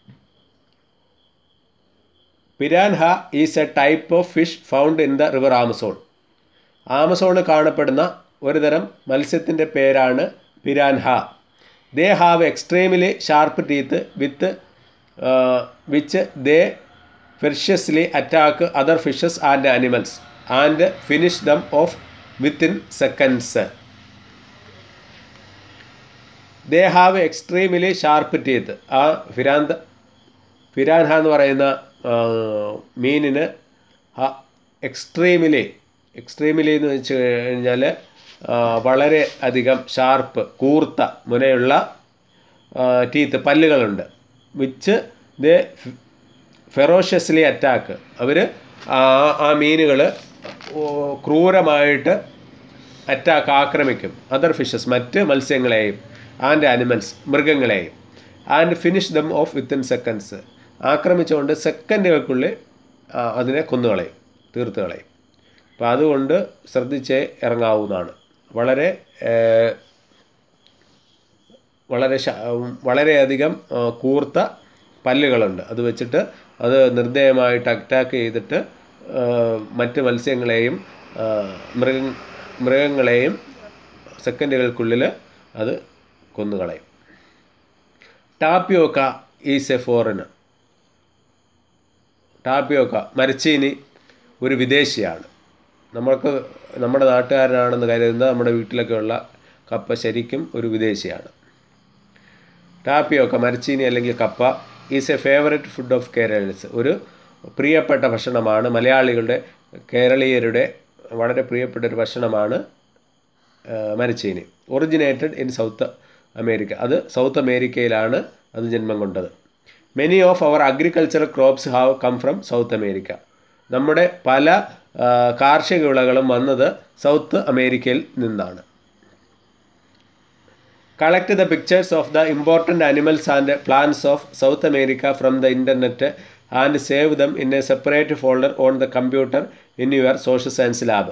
piranha is a type of fish found in the river Amazon ആമസോണിൽ കാണപ്പെടുന്ന ഒരു തരം മത്സ്യത്തിൻ്റെ പേരാണ് piranha they have extremely sharp teeth with which they ferociously attack other fishes and animals and finish them off within seconds they have extremely sharp teeth ആ ഫിരാന്ത പിരാൻഹ എന്ന് പറയുന്ന ആ, മീനിന് എക്സ്ട്രീമിലി എക്സ്ട്രീമിലി എന്ന് വെച്ച് കഴിഞ്ഞാൽ ആ, വളരെ അധികം ഷാർപ്പ് കൂർത്ത മുനയുള്ള ടീത്ത് പല്ലുകളുണ്ട് വിച്ച് ദ ഫെറോഷ്യസ്ലി അറ്റാക്ക് അവർ ആ ആ മീനുകൾ ക്രൂരമായിട്ട് അറ്റാക്ക് ആക്രമിക്കും അതർ ഫിഷസ് മറ്റ് മത്സ്യങ്ങളെയും ആൻഡ് ആനിമൽസ് മൃഗങ്ങളെയും and finish them off within seconds ആക്രമിച്ചുകൊണ്ട് സെക്കൻഡുകൾക്കുള്ളിൽ ആ, അതിനെ കൊന്നുകളയും തീർത്ത് കളയും അപ്പോൾ അതുകൊണ്ട് ശ്രദ്ധിച്ചേ ഇറങ്ങാവുന്നതാണ് വളരെ ഏഹ്, വളരെ ശ- വളരെയധികം ആ, കൂർത്ത പല്ലുകളുണ്ട് അത് വെച്ചിട്ട് അത് നിർദ്ദയമായിട്ട് അറ്റാക്ക് ചെയ്തിട്ട് ആ, മറ്റ് മത്സ്യങ്ങളെയും ആ, മൃഗ മൃഗങ്ങളെയും സെക്കൻഡുകൾക്കുള്ളിൽ അത് കൊന്നുകളയും tapioca is a foreigner tapioca മരച്ചീനി ഒരു വിദേശിയാണ് നമ്മൾക്ക് നമ്മുടെ നാട്ടുകാരനാണെന്ന് കരുതുന്ന നമ്മുടെ വീട്ടിലൊക്കെ ഉള്ള കപ്പ ശരിക്കും ഒരു വിദേശിയാണ് ടാപ്പിയോക്ക മരച്ചീനി അല്ലെങ്കിൽ കപ്പ is a favourite food of Keralese ഒരു പ്രിയപ്പെട്ട ഭക്ഷണമാണ് മലയാളികളുടെ കേരളീയരുടെ വളരെ പ്രിയപ്പെട്ട ഒരു ഭക്ഷണമാണ് ആ, മരച്ചീനി ഒറിജിനേറ്റഡ് ഇൻ സൗത്ത് അമേരിക്ക അത് സൗത്ത് അമേരിക്കയിലാണ് അത് ജന്മം കൊണ്ടത് many of our agricultural crops have come from South America നമ്മുടെ പല ആ, കാർഷിക വിളകളും വന്നത് സൗത്ത് അമേരിക്കയിൽ നിന്നാണ് collect the pictures of the important animals and plants of South America from the internet and save them in a separate folder on the computer in your social science lab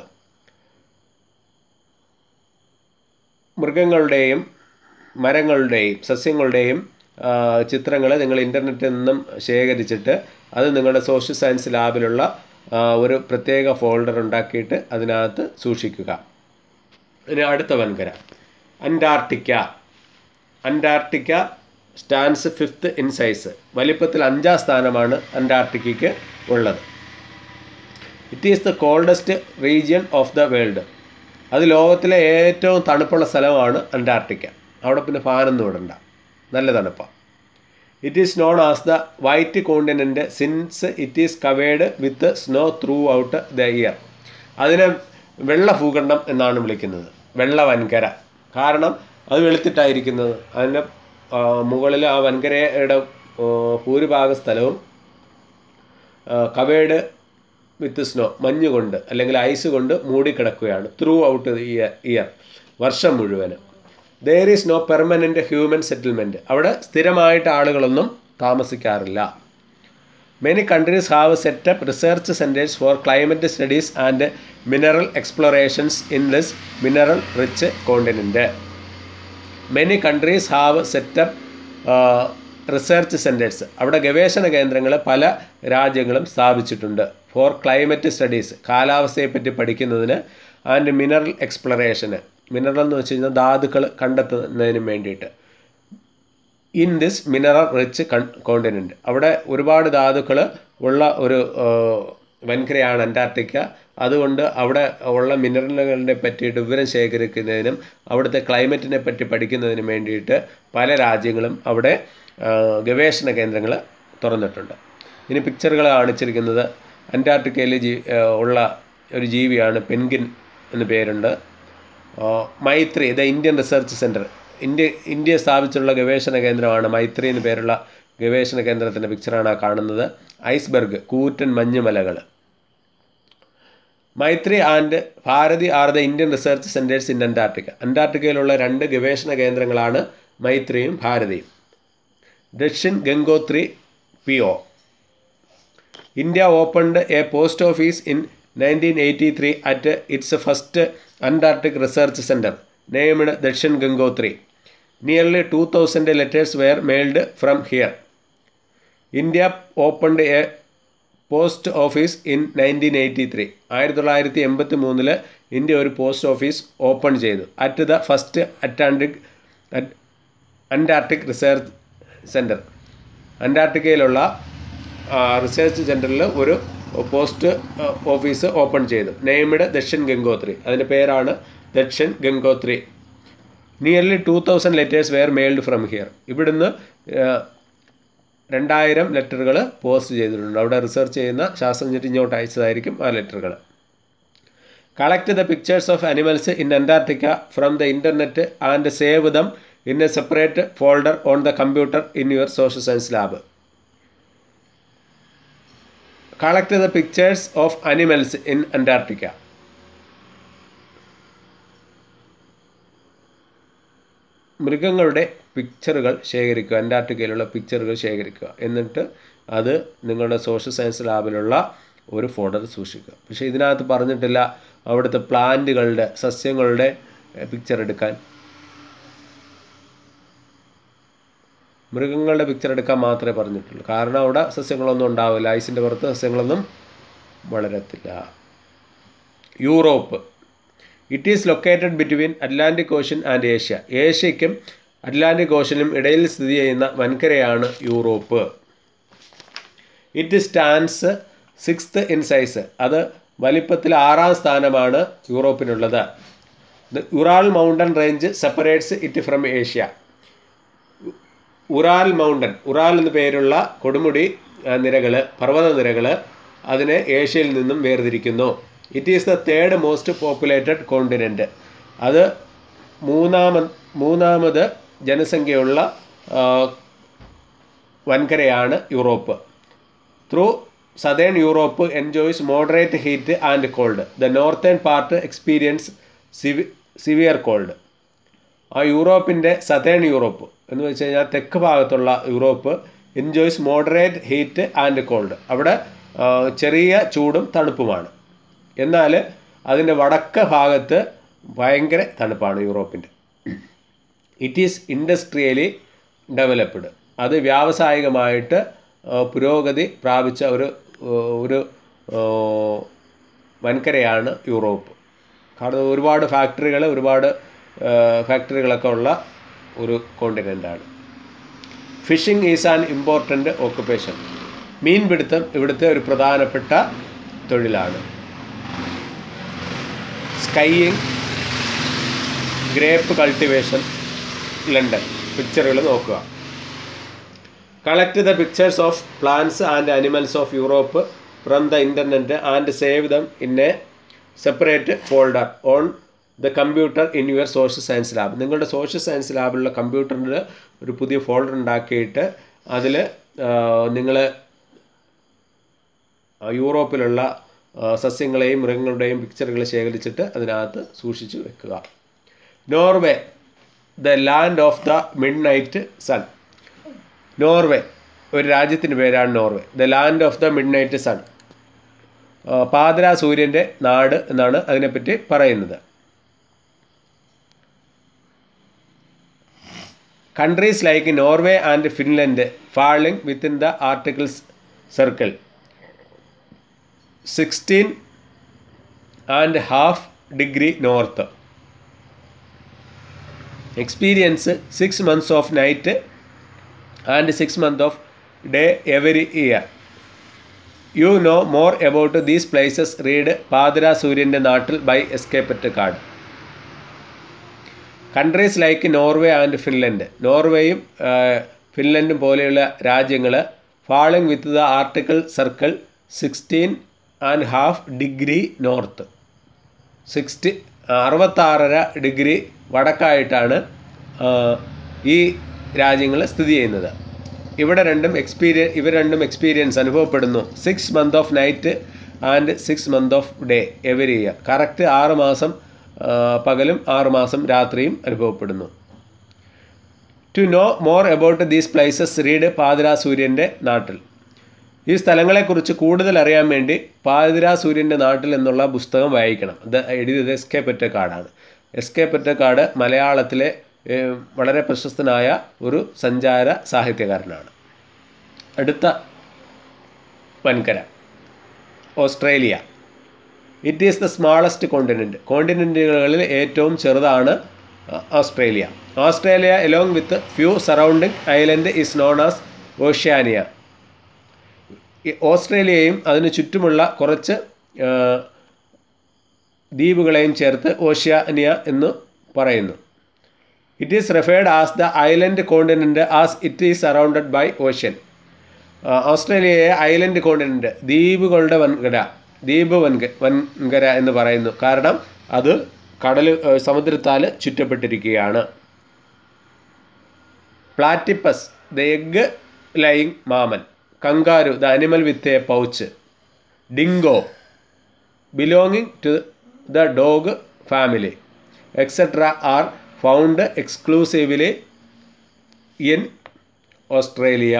മൃഗങ്ങളുടെയും മരങ്ങളുടെയും സസ്യങ്ങളുടെയും ചിത്രങ്ങൾ നിങ്ങൾ ഇൻ്റർനെറ്റിൽ നിന്നും ശേഖരിച്ചിട്ട് അത് നിങ്ങളുടെ സോഷ്യൽ സയൻസ് ലാബിലുള്ള ആ, ഒരു പ്രത്യേക ഫോൾഡർ ഉണ്ടാക്കിയിട്ട് അതിനകത്ത് സൂക്ഷിക്കുക ഇനി അടുത്ത വൻകര Antarctica Antarctica stands fifth in size വലിപ്പത്തിൽ അഞ്ചാം സ്ഥാനമാണ് അന്റാർട്ടിക്കയ്ക്ക് ഉള്ളത് it is the coldest region of the world അത് ലോകത്തിലെ ഏറ്റവും തണുപ്പുള്ള സ്ഥലമാണ് അന്റാർട്ടിക്ക അവിടെ പിന്നെ ഫാനൊന്നും ഇടണ്ട നല്ല തണുപ്പാണ് it is known as the white continent since it is covered with snow throughout the year അതിനെ വെള്ള ഭൂഖണ്ഡം എന്നാണ് വിളിക്കുന്നത് വെള്ള വൻകര കാരണം അത് വെളുത്തിട്ടായിരിക്കുന്നത് അതിൻ്റെ മുകളിൽ ആ വൻകരയുടെ ആ, ഭൂരിഭാഗ സ്ഥലവും കവേഡ് വിത്ത് സ്നോ മഞ്ഞ് കൊണ്ട് അല്ലെങ്കിൽ ഐസ് കൊണ്ട് മൂടിക്കിടക്കുകയാണ് ത്രൂ ഔട്ട് ഇയർ ഇയർ വർഷം മുഴുവനും there is no permanent human settlement അവിടെ സ്ഥിരമായിട്ട് ആളുകളൊന്നും താമസിക്കാറില്ല many countries have set up research centres for climate studies and mineral explorations in this mineral rich continent many countries have set up research centres അവിടെ ഗവേഷണ കേന്ദ്രങ്ങൾ പല രാജ്യങ്ങളും സ്ഥാപിച്ചിട്ടുണ്ട് ഫോർ ക്ലൈമറ്റ് സ്റ്റഡീസ് കാലാവസ്ഥയെപ്പറ്റി പഠിക്കുന്നതിന് ആൻഡ് മിനറൽ എക്സ്പ്ലറേഷന് മിനറൽ എന്ന് വെച്ച് കഴിഞ്ഞാൽ ധാതുക്കൾ കണ്ടെത്തുന്നതിന് വേണ്ടിയിട്ട് in this mineral rich continent അവിടെ ഒരുപാട് ധാതുക്കൾ ഉള്ള ഒരു ആ, വൻകരയാണ് അന്റാർട്ടിക്ക അതുകൊണ്ട് അവിടെ ഉള്ള മിനറലുകളെ പറ്റിയിട്ട് വിവരം ശേഖരിക്കുന്നതിനും അവിടുത്തെ ക്ലൈമറ്റിനെ പറ്റി പഠിക്കുന്നതിനും വേണ്ടിയിട്ട് പല രാജ്യങ്ങളും അവിടെ ആ, ഗവേഷണ കേന്ദ്രങ്ങൾ തുറന്നിട്ടുണ്ട് ഇനി പിക്ചറുകൾ കാണിച്ചിരിക്കുന്നത് അന്റാർട്ടിക്കയിൽ ജീ ഉള്ള ഒരു ജീവിയാണ് പെൻഗിൻ എന്ന് പേരുണ്ട് Maitri the Indian research centre India India സ്ഥാപിച്ചിട്ടുള്ള ഗവേഷണ കേന്ദ്രമാണ് മൈത്രി എന്ന് പേരുള്ള ഗവേഷണ കേന്ദ്രത്തിൻ്റെ പിക്ചറാണ് ആ കാണുന്നത് ഐസ്ബർഗ് കൂറ്റൻ മഞ്ഞുമലകൾ Maitri and Bharati are the Indian research centres in Antarctica അന്റാർട്ടിക്കയിലുള്ള രണ്ട് ഗവേഷണ കേന്ദ്രങ്ങളാണ് മൈത്രിയും ഭാരതിയും Dakshin Gangotri P O India opened a post office in nineteen eighty three at its first Antarctic research centre named Dakshin Gangotri nearly two thousand letters were mailed from here India opened a post office in nineteen eighty three ആയിരത്തി തൊള്ളായിരത്തി എൺപത്തി മൂന്നില് India ഒരു post office open ചെയ്തു at the first Atlantic Antarctic research centre അന്റാർട്ടിക്കയിലുള്ള research സെൻറ്ററിൽ ഒരു post office open ചെയ്തു നെയ്മഡ് ദക്ഷിൺ ഗംഗോത്രി അതിൻ്റെ പേരാണ് Dakshin Gangotri nearly two thousand letters were mailed from here ഇവിടുന്ന് രണ്ടായിരം ലെറ്ററുകൾ പോസ്റ്റ് ചെയ്തിട്ടുണ്ട് അവിടെ റിസർച്ച് ചെയ്യുന്ന ശാസ്ത്രജ്ഞർ ഇങ്ങോട്ട് അയച്ചതായിരിക്കും ആ ലെറ്ററുകൾ collect the pictures of animals in Antarctica from the internet and save them in a separate folder on the computer in your social science lab collect the pictures of animals in Antarctica മൃഗങ്ങളുടെ പിക്ചറുകൾ ശേഖരിക്കുക അന്റാർട്ടിക്കയിലുള്ള പിക്ചറുകൾ ശേഖരിക്കുക എന്നിട്ട് അത് നിങ്ങളുടെ social science ലാബിലുള്ള ഒരു folder സൂക്ഷിക്കുക പക്ഷേ ഇതിനകത്ത് പറഞ്ഞിട്ടില്ല അവിടുത്തെ പ്ലാന്റുകളുടെ സസ്യങ്ങളുടെ പിക്ചർ എടുക്കാൻ മൃഗങ്ങളുടെ പിക്ചർ എടുക്കാൻ മാത്രമേ പറഞ്ഞിട്ടുള്ളൂ കാരണം അവിടെ സസ്യങ്ങളൊന്നും ഉണ്ടാവില്ല ഐസിൻ്റെ പുറത്ത് സസ്യങ്ങളൊന്നും വളരത്തില്ല Europe it is located between Atlantic Ocean and Asia ഏഷ്യയ്ക്കും അറ്റ്ലാന്റിക് ഓഷ്യനും ഇടയിൽ സ്ഥിതി ചെയ്യുന്ന വൻകരയാണ് Europe it stands sixth in size അത് വലിപ്പത്തിൽ ആറാം സ്ഥാനമാണ് യൂറോപ്പിനുള്ളത് Ural mountain range separates it from Asia Ural mountain Ural എന്ന പേരുള്ള കൊടുമുടി നിരകൾ പർവ്വത നിരകൾ അതിനെ ഏഷ്യയിൽ നിന്നും വേർതിരിക്കുന്നു it is the third most populated continent അത് മൂന്നാമ മൂന്നാമത് ജനസംഖ്യയുള്ള വൻകരയാണ് Europe through southern Europe enjoys moderate heat and cold the northern part experience sev severe cold ആ യൂറോപ്പിൻ്റെ സതേൺ യൂറോപ്പ് എന്ന് വെച്ച് കഴിഞ്ഞാൽ തെക്ക് ഭാഗത്തുള്ള Europe enjoys moderate heat and cold അവിടെ ചെറിയ ചൂടും തണുപ്പുമാണ് എന്നാൽ അതിൻ്റെ വടക്ക് ഭാഗത്ത് ഭയങ്കര തണുപ്പാണ് യൂറോപ്പിൻ്റെ ഇറ്റ് ഈസ് ഇൻഡസ്ട്രിയലി ഡെവലപ്ഡ് അത് വ്യാവസായികമായിട്ട് പുരോഗതി പ്രാപിച്ച ഒരു ഒരു വൻകരയാണ് യൂറോപ്പ് കാരണം ഒരുപാട് ഫാക്ടറികൾ ഒരുപാട് ഫാക്ടറികളൊക്കെ ഉള്ള ഒരു കോണ്ടിനെൻ്റാണ് fishing is an important occupation മീൻപിടുത്തം ഇവിടുത്തെ ഒരു പ്രധാനപ്പെട്ട തൊഴിലാണ് സ്കൈയിങ് ഗ്രേപ്പ് കൾട്ടിവേഷൻ ലണ്ടൻ പിക്ചറുകൾ നോക്കുക collect the pictures of plants and animals of Europe from the internet and save them in a separate folder on the computer in your social science lab നിങ്ങളുടെ social science ലാബിലുള്ള കമ്പ്യൂട്ടറിൽ ഒരു പുതിയ folder ഉണ്ടാക്കിയിട്ട് അതിൽ നിങ്ങൾ യൂറോപ്പിലുള്ള സസ്യങ്ങളെയും മൃഗങ്ങളുടെയും പിക്ചറുകൾ ശേഖരിച്ചിട്ട് അതിനകത്ത് സൂക്ഷിച്ചു വെക്കുക Norway the land of the midnight sun Norway ഒരു രാജ്യത്തിൻ്റെ പേരാണ് Norway the land of the midnight sun പാതിര സൂര്യൻ്റെ നാട് എന്നാണ് അതിനെപ്പറ്റി പറയുന്നത് countries like Norway and Finland falling within the ആർട്ടിക്കിൾസ് circle sixteen and half degree north experience six months of night and six month of day every year you know more about these places read പാതിര സൂര്യൻ്റെ നാട്ടിൽ by എസ്കേപ്പറ്റ് card countries like Norway and Finland നോർവേയും ഫിൻലൻഡും പോലെയുള്ള രാജ്യങ്ങൾ falling with the Arctic circle sixteen and half degree north sixty അറുപത്താറര degree വടക്കായിട്ടാണ് ആ, ഈ രാജ്യങ്ങൾ സ്ഥിതി ചെയ്യുന്നത് ഇവിടെ രണ്ടും എക്സ്പീരിയൻ ഇവ രണ്ടും എക്സ്പീരിയൻസ് അനുഭവപ്പെടുന്നു six month of night and six month of day every year correct ആറ് മാസം ആ, പകലും ആറ് മാസം രാത്രിയും അനുഭവപ്പെടുന്നു to know more about these places read പാതിരാ സൂര്യൻ്റെ നാട്ടിൽ ഈ സ്ഥലങ്ങളെക്കുറിച്ച് കൂടുതൽ അറിയാൻ വേണ്ടി പാതിരാ സൂര്യൻ്റെ നാട്ടിൽ എന്നുള്ള പുസ്തകം വായിക്കണം അത് എഴുതിയത് എസ് കെ പൊറ്റക്കാടാണ് എസ് കെ പൊറ്റക്കാട് മലയാളത്തിലെ ഏഹ്, വളരെ പ്രശസ്തനായ ഒരു സഞ്ചാര സാഹിത്യകാരനാണ് അടുത്ത വൻകര Australia it is the smallest continent കോണ്ടിനെൻറ്റുകളിൽ ഏറ്റവും ചെറുതാണ് അഹ്, Australia Australia along with few surrounding island is known as Oceania ഈ ഓസ്ട്രേലിയയും അതിന് ചുറ്റുമുള്ള കുറച്ച് ആ, ദ്വീപുകളെയും ചേർത്ത് ഓഷ്യാനിയ എന്ന് പറയുന്നു it is referred as the island continent as it is surrounded by ocean ഓസ്ട്രേലിയയെ ഐലൻഡ് കോണ്ടിനെൻറ്റ് ദ്വീപുകളുടെ വൻകര ദ്വീപ് വൻക വൻകര എന്ന് പറയുന്നു കാരണം അത് കടൽ ഏ, സമുദ്രത്താൽ ചുറ്റപ്പെട്ടിരിക്കുകയാണ് platypus the egg laying mammal kangaroo the animal with a pouch dingo belonging to the dog family etcetera are found exclusively in Australia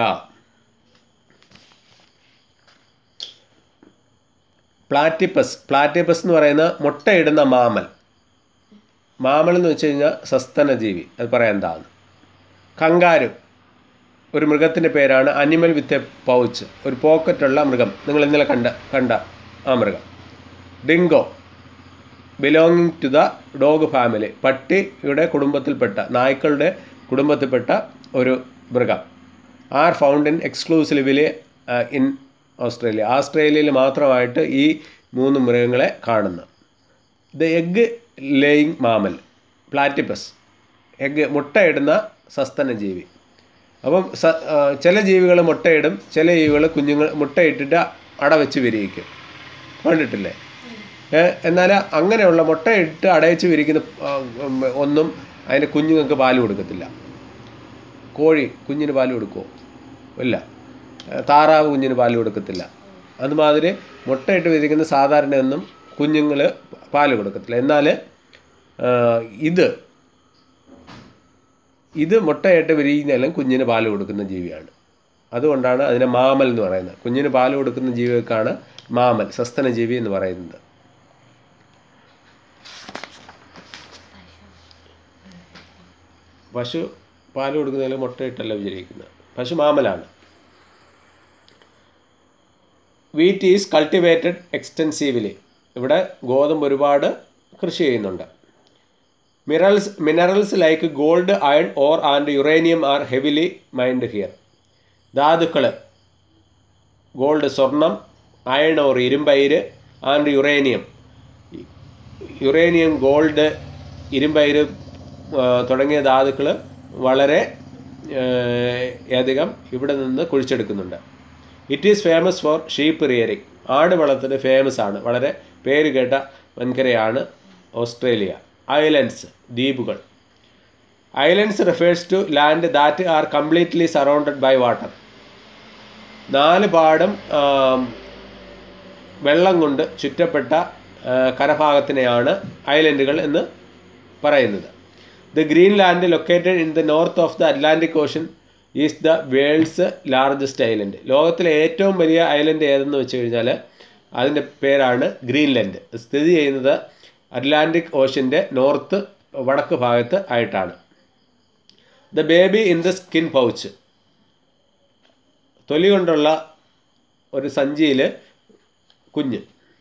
platypus platypus എന്ന് പറയുന്ന മുട്ടയിടുന്ന മാമൽ മാമൽ എന്ന് വെച്ച് കഴിഞ്ഞാൽ സസ്തനജീവി അത് പറയാൻ എന്താണ് കങ്കാരു ഒരു മൃഗത്തിൻ്റെ പേരാണ് അനിമൽ വിത്ത് എ പൗച്ച് ഒരു പോക്കറ്റുള്ള മൃഗം നിങ്ങൾ ഇന്നലെ കണ്ട കണ്ട ആ മൃഗം dingo belonging to the dog family പട്ടിയുടെ കുടുംബത്തിൽപ്പെട്ട നായ്ക്കളുടെ കുടുംബത്തിൽപ്പെട്ട ഒരു മൃഗം are found in exclusively in Australia ഓസ്ട്രേലിയയിൽ മാത്രമായിട്ട് ഈ മൂന്ന് മൃഗങ്ങളെ കാണുന്നു the egg laying mammal platypus egg മുട്ടയിടുന്ന സസ്തന ജീവി അപ്പം സ ആ, ചില ജീവികൾ മുട്ടയിടും ചില ജീവികൾ കുഞ്ഞുങ്ങൾ മുട്ടയിട്ടിട്ട് അടവെച്ച് വിരിയിക്കും കണ്ടിട്ടില്ലേ ഏ, എന്നാൽ അങ്ങനെയുള്ള മുട്ടയിട്ട് അടയച്ച് വിരിക്കുന്ന ആ, ഉം, ഒന്നും അതിൻ്റെ കുഞ്ഞുങ്ങൾക്ക് പാല് കൊടുക്കത്തില്ല കോഴി കുഞ്ഞിന് പാല് കൊടുക്കുമോ ഇല്ല ഏ, താറാവ് കുഞ്ഞിന് പാല് കൊടുക്കത്തില്ല അതുമാതിരി മുട്ടയിട്ട് വിരിക്കുന്ന സാധാരണ ഒന്നും കുഞ്ഞുങ്ങൾ പാല് കൊടുക്കത്തില്ല എന്നാൽ ആ, ഇത് ഇത് മുട്ടയിട്ട് വിരിയുന്നതെല്ലാം കുഞ്ഞിന് പാല് കൊടുക്കുന്ന ജീവിയാണ് അതുകൊണ്ടാണ് അതിനെ മാമൽ എന്ന് പറയുന്നത് കുഞ്ഞിന് പാല് കൊടുക്കുന്ന ജീവികൾക്കാണ് മാമൽ സസ്തന ജീവി എന്ന് പറയുന്നത് പശു പാല് കൊടുക്കുന്നതിൽ മുട്ടയിട്ടല്ല വിചരിക്കുന്നത് പശു മാമലാണ് വീറ്റ് ഈസ് കൾട്ടിവേറ്റഡ് എക്സ്റ്റെൻസീവ്ലി ഇവിടെ ഗോതമ്പ് ഒരുപാട് കൃഷി ചെയ്യുന്നുണ്ട് minerals minerals like gold iron ore and uranium are heavily mined here ധാതുക്കൾ ഗോൾഡ് സ്വർണം അയൺ ഓർ ഇരുമ്പയിര് ആൻഡ് യുറേനിയം യുറേനിയം ഗോൾഡ് ഇരുമ്പയിര് ആ, തുടങ്ങിയ ധാതുക്കൾ വളരെ ആ, അധികം ഇവിടെ നിന്ന് കുഴിച്ചെടുക്കുന്നുണ്ട് it is famous for sheep rearing ആട് വളർത്തൽ ഫേമസ് ആണ് വളരെ പേര് കേട്ട വൻകരയാണ് ഓസ്ട്രേലിയ ഐലൻഡ്സ് ദ്വീപുകൾ islands refers to land that are completely surrounded by water നാല് പാടും ആം, വെള്ളം കൊണ്ട് ചുറ്റപ്പെട്ട ആ, കരഭാഗത്തിനെയാണ് ഐലൻഡുകൾ എന്ന് പറയുന്നത് the Greenland located in the north of the Atlantic Ocean is the world's largest island ലോകത്തിലെ ഏറ്റവും വലിയ ഐലൻഡ് ഏതെന്ന് വെച്ച് കഴിഞ്ഞാൽ അതിൻ്റെ പേരാണ് ഗ്രീൻലാൻഡ് സ്ഥിതി ചെയ്യുന്നത് അറ്റ്ലാന്റിക് ഓഷൻ്റെ നോർത്ത് വടക്ക് ഭാഗത്ത് ആയിട്ടാണ് the baby in the skin pouch തൊലി കൊണ്ടുള്ള ഒരു സഞ്ചിയിൽ കുഞ്ഞ്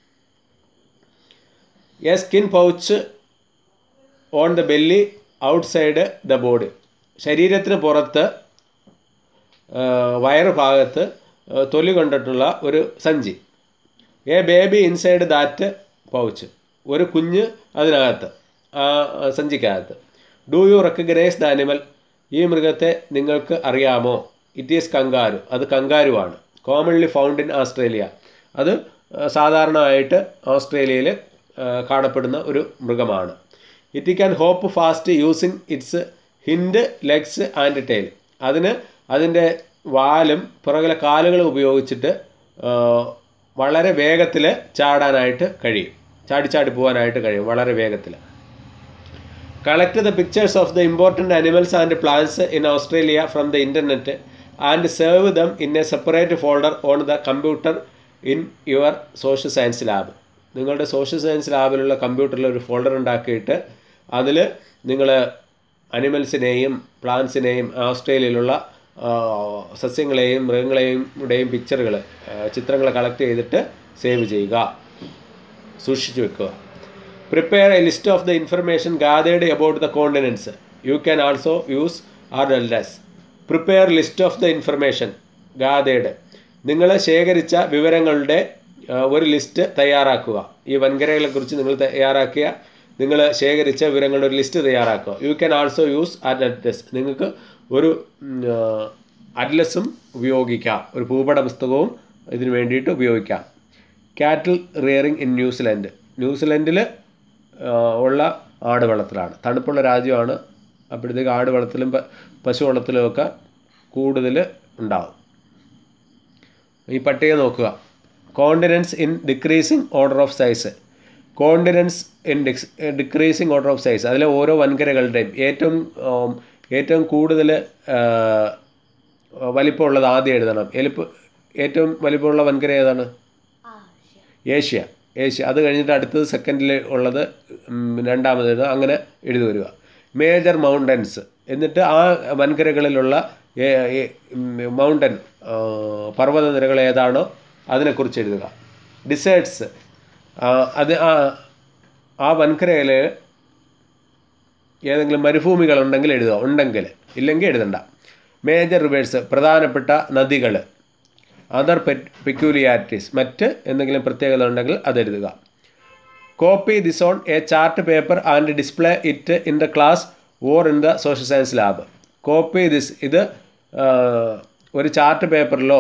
a skin pouch on the belly outside the body ശരീരത്തിന് പുറത്ത് ആ, വയറ് ഭാഗത്ത് ആ, തൊലി കൊണ്ടിട്ടുള്ള ഒരു സഞ്ചി a baby inside that pouch ഒരു കുഞ്ഞ് അതിനകത്ത് ആ ആ സഞ്ചിക്കകത്ത് do you recognise the animal ഈ മൃഗത്തെ നിങ്ങൾക്ക് അറിയാമോ ഇറ്റ് ഈസ് കങ്കാരു അത് കങ്കാരുവാണ് കോമൺലി ഫൗണ്ട് ഇൻ ഓസ്ട്രേലിയ അത് സാധാരണമായിട്ട് ഓസ്ട്രേലിയയിൽ കാണപ്പെടുന്ന ഒരു മൃഗമാണ് it can hop fast using its hind legs and tail അതിന് അതിൻ്റെ വാലും പുറകിലെ കാലുകളും ഉപയോഗിച്ചിട്ട് ആ, വളരെ വേഗത്തിൽ ചാടാനായിട്ട് കഴിയും ചാടി ചാടി പോകാനായിട്ട് കഴിയും വളരെ വേഗത്തിൽ collect the pictures of the important animals and plants in Australia from the internet and save them in a separate folder on the computer in your social science lab നിങ്ങളുടെ സോഷ്യൽ സയൻസ് ലാബിലുള്ള കമ്പ്യൂട്ടറിൽ ഒരു folder ഉണ്ടാക്കിയിട്ട് അതിൽ നിങ്ങൾ അനിമൽസിനെയും പ്ലാന്റ്സിനെയും ഓസ്ട്രേലിയയിലുള്ള ആ, സസ്യങ്ങളെയും മൃഗങ്ങളെയും യുടെയും പിക്ചറുകൾ ചിത്രങ്ങൾ കളക്ട് ചെയ്തിട്ട് സേവ് ചെയ്യുക സൂക്ഷിച്ചു വെക്കുക prepare a list of the information gathered about the continents you can also use atlases prepare list of the information gathered നിങ്ങൾ ശേഖരിച്ച വിവരങ്ങളുടെ ആ, ഒരു ലിസ്റ്റ് തയ്യാറാക്കുക ഈ വൻകരകളെക്കുറിച്ച് നിങ്ങൾ തയ്യാറാക്കിയ നിങ്ങൾ ശേഖരിച്ച വിവരങ്ങളുടെ ഒരു ലിസ്റ്റ് തയ്യാറാക്കുക you can also use atlases നിങ്ങൾക്ക് ഒരു അഡ്ലസും ഉപയോഗിക്കാം ഒരു ഭൂപട പുസ്തകവും ഇതിന് വേണ്ടിയിട്ട് ഉപയോഗിക്കാം കാറ്റിൽ റിയറിംഗ് ഇൻ ന്യൂസിലൻഡ് ന്യൂസിലൻഡിൽ ഉള്ള ആട് വളർത്തലാണ് തണുപ്പുള്ള രാജ്യമാണ് അപ്പോഴത്തേക്ക് ആട് വളർത്തലും പ- പശു വളർത്തലും ഒക്കെ കൂടുതൽ ഉണ്ടാവും ഈ പട്ടിക നോക്കുക continents in decreasing order of size continents in ഡിക്സ് ഡിക്രീസിങ് ഓർഡർ ഓഫ് സൈസ് അതിലെ ഓരോ വൻകരകളുടെയും ഏറ്റവും ഉം, ഏറ്റവും കൂടുതൽ വലിപ്പമുള്ളത് ആദ്യം എഴുതണം എലിപ്പ് ഏറ്റവും വലിപ്പമുള്ള വൻകര ഏതാണ് ഏഷ്യ ഏഷ്യ അത് കഴിഞ്ഞിട്ട് അടുത്തത് സെക്കൻഡിൽ ഉള്ളത് ഉം, രണ്ടാമത് എഴുതുക അങ്ങനെ എഴുതി വരിക മേജർ മൗണ്ടൻസ് എന്നിട്ട് ആ വൻകരകളിലുള്ള മൗണ്ടൻ പർവ്വത നിരകൾ ഏതാണോ അതിനെക്കുറിച്ച് എഴുതുക ഡിസേർട്സ് അത് ആ ആ വൻകരയിൽ ഏതെങ്കിലും മരുഭൂമികളുണ്ടെങ്കിൽ എഴുതുക ഉണ്ടെങ്കിൽ ഇല്ലെങ്കിൽ എഴുതണ്ട മേജർ റിവേഴ്സ് പ്രധാനപ്പെട്ട നദികൾ അതർ പെക്യൂലിയാരിറ്റീസ് മറ്റ് എന്തെങ്കിലും പ്രത്യേകത ഉണ്ടെങ്കിൽ അതെഴുതുക copy this on a chart paper and display it in the class or in the social science lab copy this ഇത് ആ, ഒരു ചാർട്ട് പേപ്പറിലോ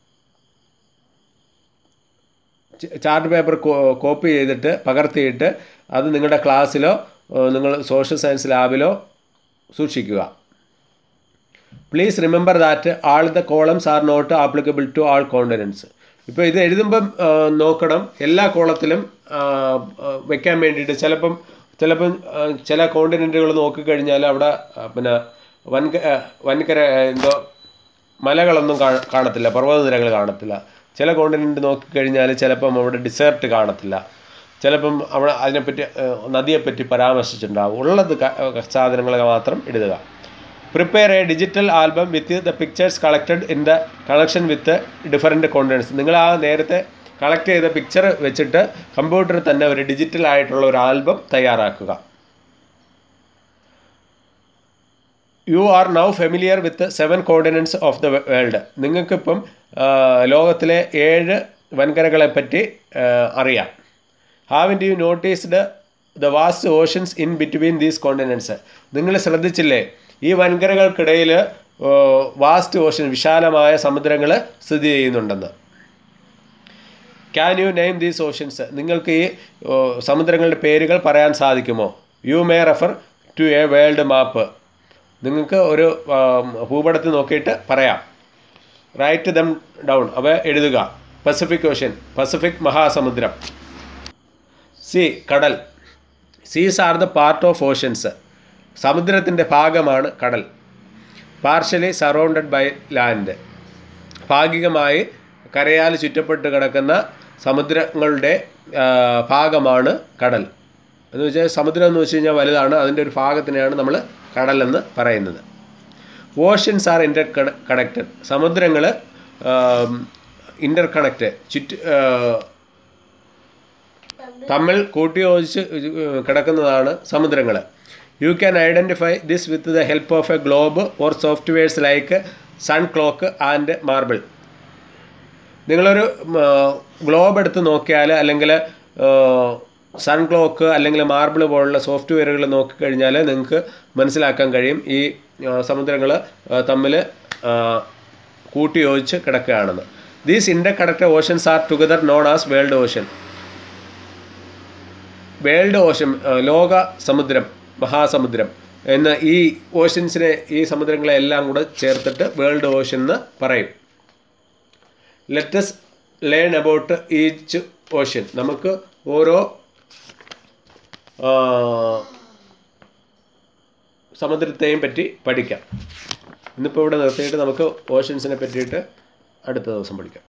ചാർട്ട് പേപ്പർ കോപ്പി ചെയ്തിട്ട് പകർത്തിയിട്ട് അത് നിങ്ങളുടെ ക്ലാസ്സിലോ ഏഹ്, നിങ്ങൾ സോഷ്യൽ സയൻസ് ലാബിലോ സൂക്ഷിക്കുക please remember that all the columns are not applicable to all continents ഇപ്പോൾ ഇത് എഴുതുമ്പം ആ, നോക്കണം എല്ലാ കോളത്തിലും ആ, ആ, വെക്കാൻ വേണ്ടിയിട്ട് ചിലപ്പം ചിലപ്പം ആ, ചില കോണ്ടിനെൻറ്റുകൾ നോക്കിക്കഴിഞ്ഞാൽ അവിടെ ആ, പിന്നെ വൻക ആ, വൻകര ആ, എന്തോ മലകളൊന്നും കാ- കാണത്തില്ല പർവ്വതനിരകൾ കാണത്തില്ല ചില കോണ്ടിനെൻറ്റ് നോക്കിക്കഴിഞ്ഞാൽ ചിലപ്പം അവിടെ ഡിസേർട്ട് കാണത്തില്ല ചിലപ്പം അവിടെ അതിനെപ്പറ്റി ആ, നദിയെപ്പറ്റി പരാമർശിച്ചിട്ടുണ്ടാവും ഉള്ളത് ക- സാധനങ്ങൾ മാത്രം എഴുതുക prepare a digital album with the pictures collected in the collection with different continents നിങ്ങൾ ആ നേരത്തെ കളക്ട് ചെയ്ത പിക്ചർ വെച്ചിട്ട് കമ്പ്യൂട്ടറിൽ തന്നെ ഒരു ഡിജിറ്റൽ ആയിട്ടുള്ള ഒരു ആൽബം തയ്യാറാക്കുക you are now familiar with seven continents of the world നിങ്ങൾക്കിപ്പം ആ, ലോകത്തിലെ ഏഴ് വൻകരകളെ പറ്റി ആ, അറിയാം have you noticed the vast oceans in between these continents നിങ്ങൾ ശ്രദ്ധിച്ചില്ലേ ഈ വൻകരകൾക്കിടയിൽ വാസ്റ്റ് ഓഷൻ വിശാലമായ സമുദ്രങ്ങൾ സ്ഥിതി ചെയ്യുന്നുണ്ടെന്ന് can you name these oceans നിങ്ങൾക്ക് ഈ ഓ, സമുദ്രങ്ങളുടെ പേരുകൾ പറയാൻ സാധിക്കുമോ you may refer to a world map നിങ്ങൾക്ക് ഒരു ആം, ഭൂപടത്തിൽ നോക്കിയിട്ട് പറയാം റൈറ്റ് ദം ഡൗൺ അവ എഴുതുക പസഫിക് ഓഷ്യൻ പസഫിക് മഹാസമുദ്രം സി കടൽ seas are the part of oceans സമുദ്രത്തിൻ്റെ ഭാഗമാണ് കടൽ പാർഷ്യലി സറൗണ്ടഡ് ബൈ ലാൻഡ് ഭാഗികമായി കരയാൽ ചുറ്റപ്പെട്ട് കിടക്കുന്ന സമുദ്രങ്ങളുടെ ആ, ഭാഗമാണ് കടൽ എന്ന് വെച്ചാൽ സമുദ്രം എന്ന് വെച്ച് കഴിഞ്ഞാൽ വലുതാണ് അതിൻ്റെ ഒരു ഭാഗത്തിനെയാണ് നമ്മൾ കടലെന്ന് പറയുന്നത് ഓഷ്യൻസ് ആർ ഇൻ്റർ കണക്റ്റഡ് സമുദ്രങ്ങൾ ഇൻ്റർ കണക്റ്റ് ചുറ്റ് ആ, തമ്മിൽ കൂട്ടിയോജിച്ച് കിടക്കുന്നതാണ് സമുദ്രങ്ങൾ you can identify this with the help of a globe or softwares like sun clock and marble നിങ്ങളൊരു ഗ്ലോബ് എടുത്ത് നോക്കിയാൽ അല്ലെങ്കിൽ സൺ ക്ലോക്ക് അല്ലെങ്കിൽ മാർബിൾ പോലുള്ള സോഫ്റ്റ്വെയറുകൾ നോക്കിക്കഴിഞ്ഞാൽ നിങ്ങൾക്ക് മനസ്സിലാക്കാൻ കഴിയും ഈ സമുദ്രങ്ങൾ തമ്മിൽ കൂട്ടിയോജിച്ച് കിടക്കുകയാണെന്ന് these interconnected oceans are together known as world ocean world ocean ലോക സമുദ്രം മഹാസമുദ്രം എന്ന് ഈ ഓഷൻസിനെ ഈ സമുദ്രങ്ങളെ എല്ലാം കൂടെ ചേർത്തിട്ട് വേൾഡ് ഓഷൻ എന്ന് പറയും let's learn about each ocean നമുക്ക് ഓരോ ആ, സമുദ്രത്തെയും പറ്റി പഠിക്കാം ഇന്നിപ്പോൾ ഇവിടെ നിർത്തിയിട്ട് നമുക്ക് ഓഷൻസിനെ പറ്റിയിട്ട് അടുത്ത ദിവസം പഠിക്കാം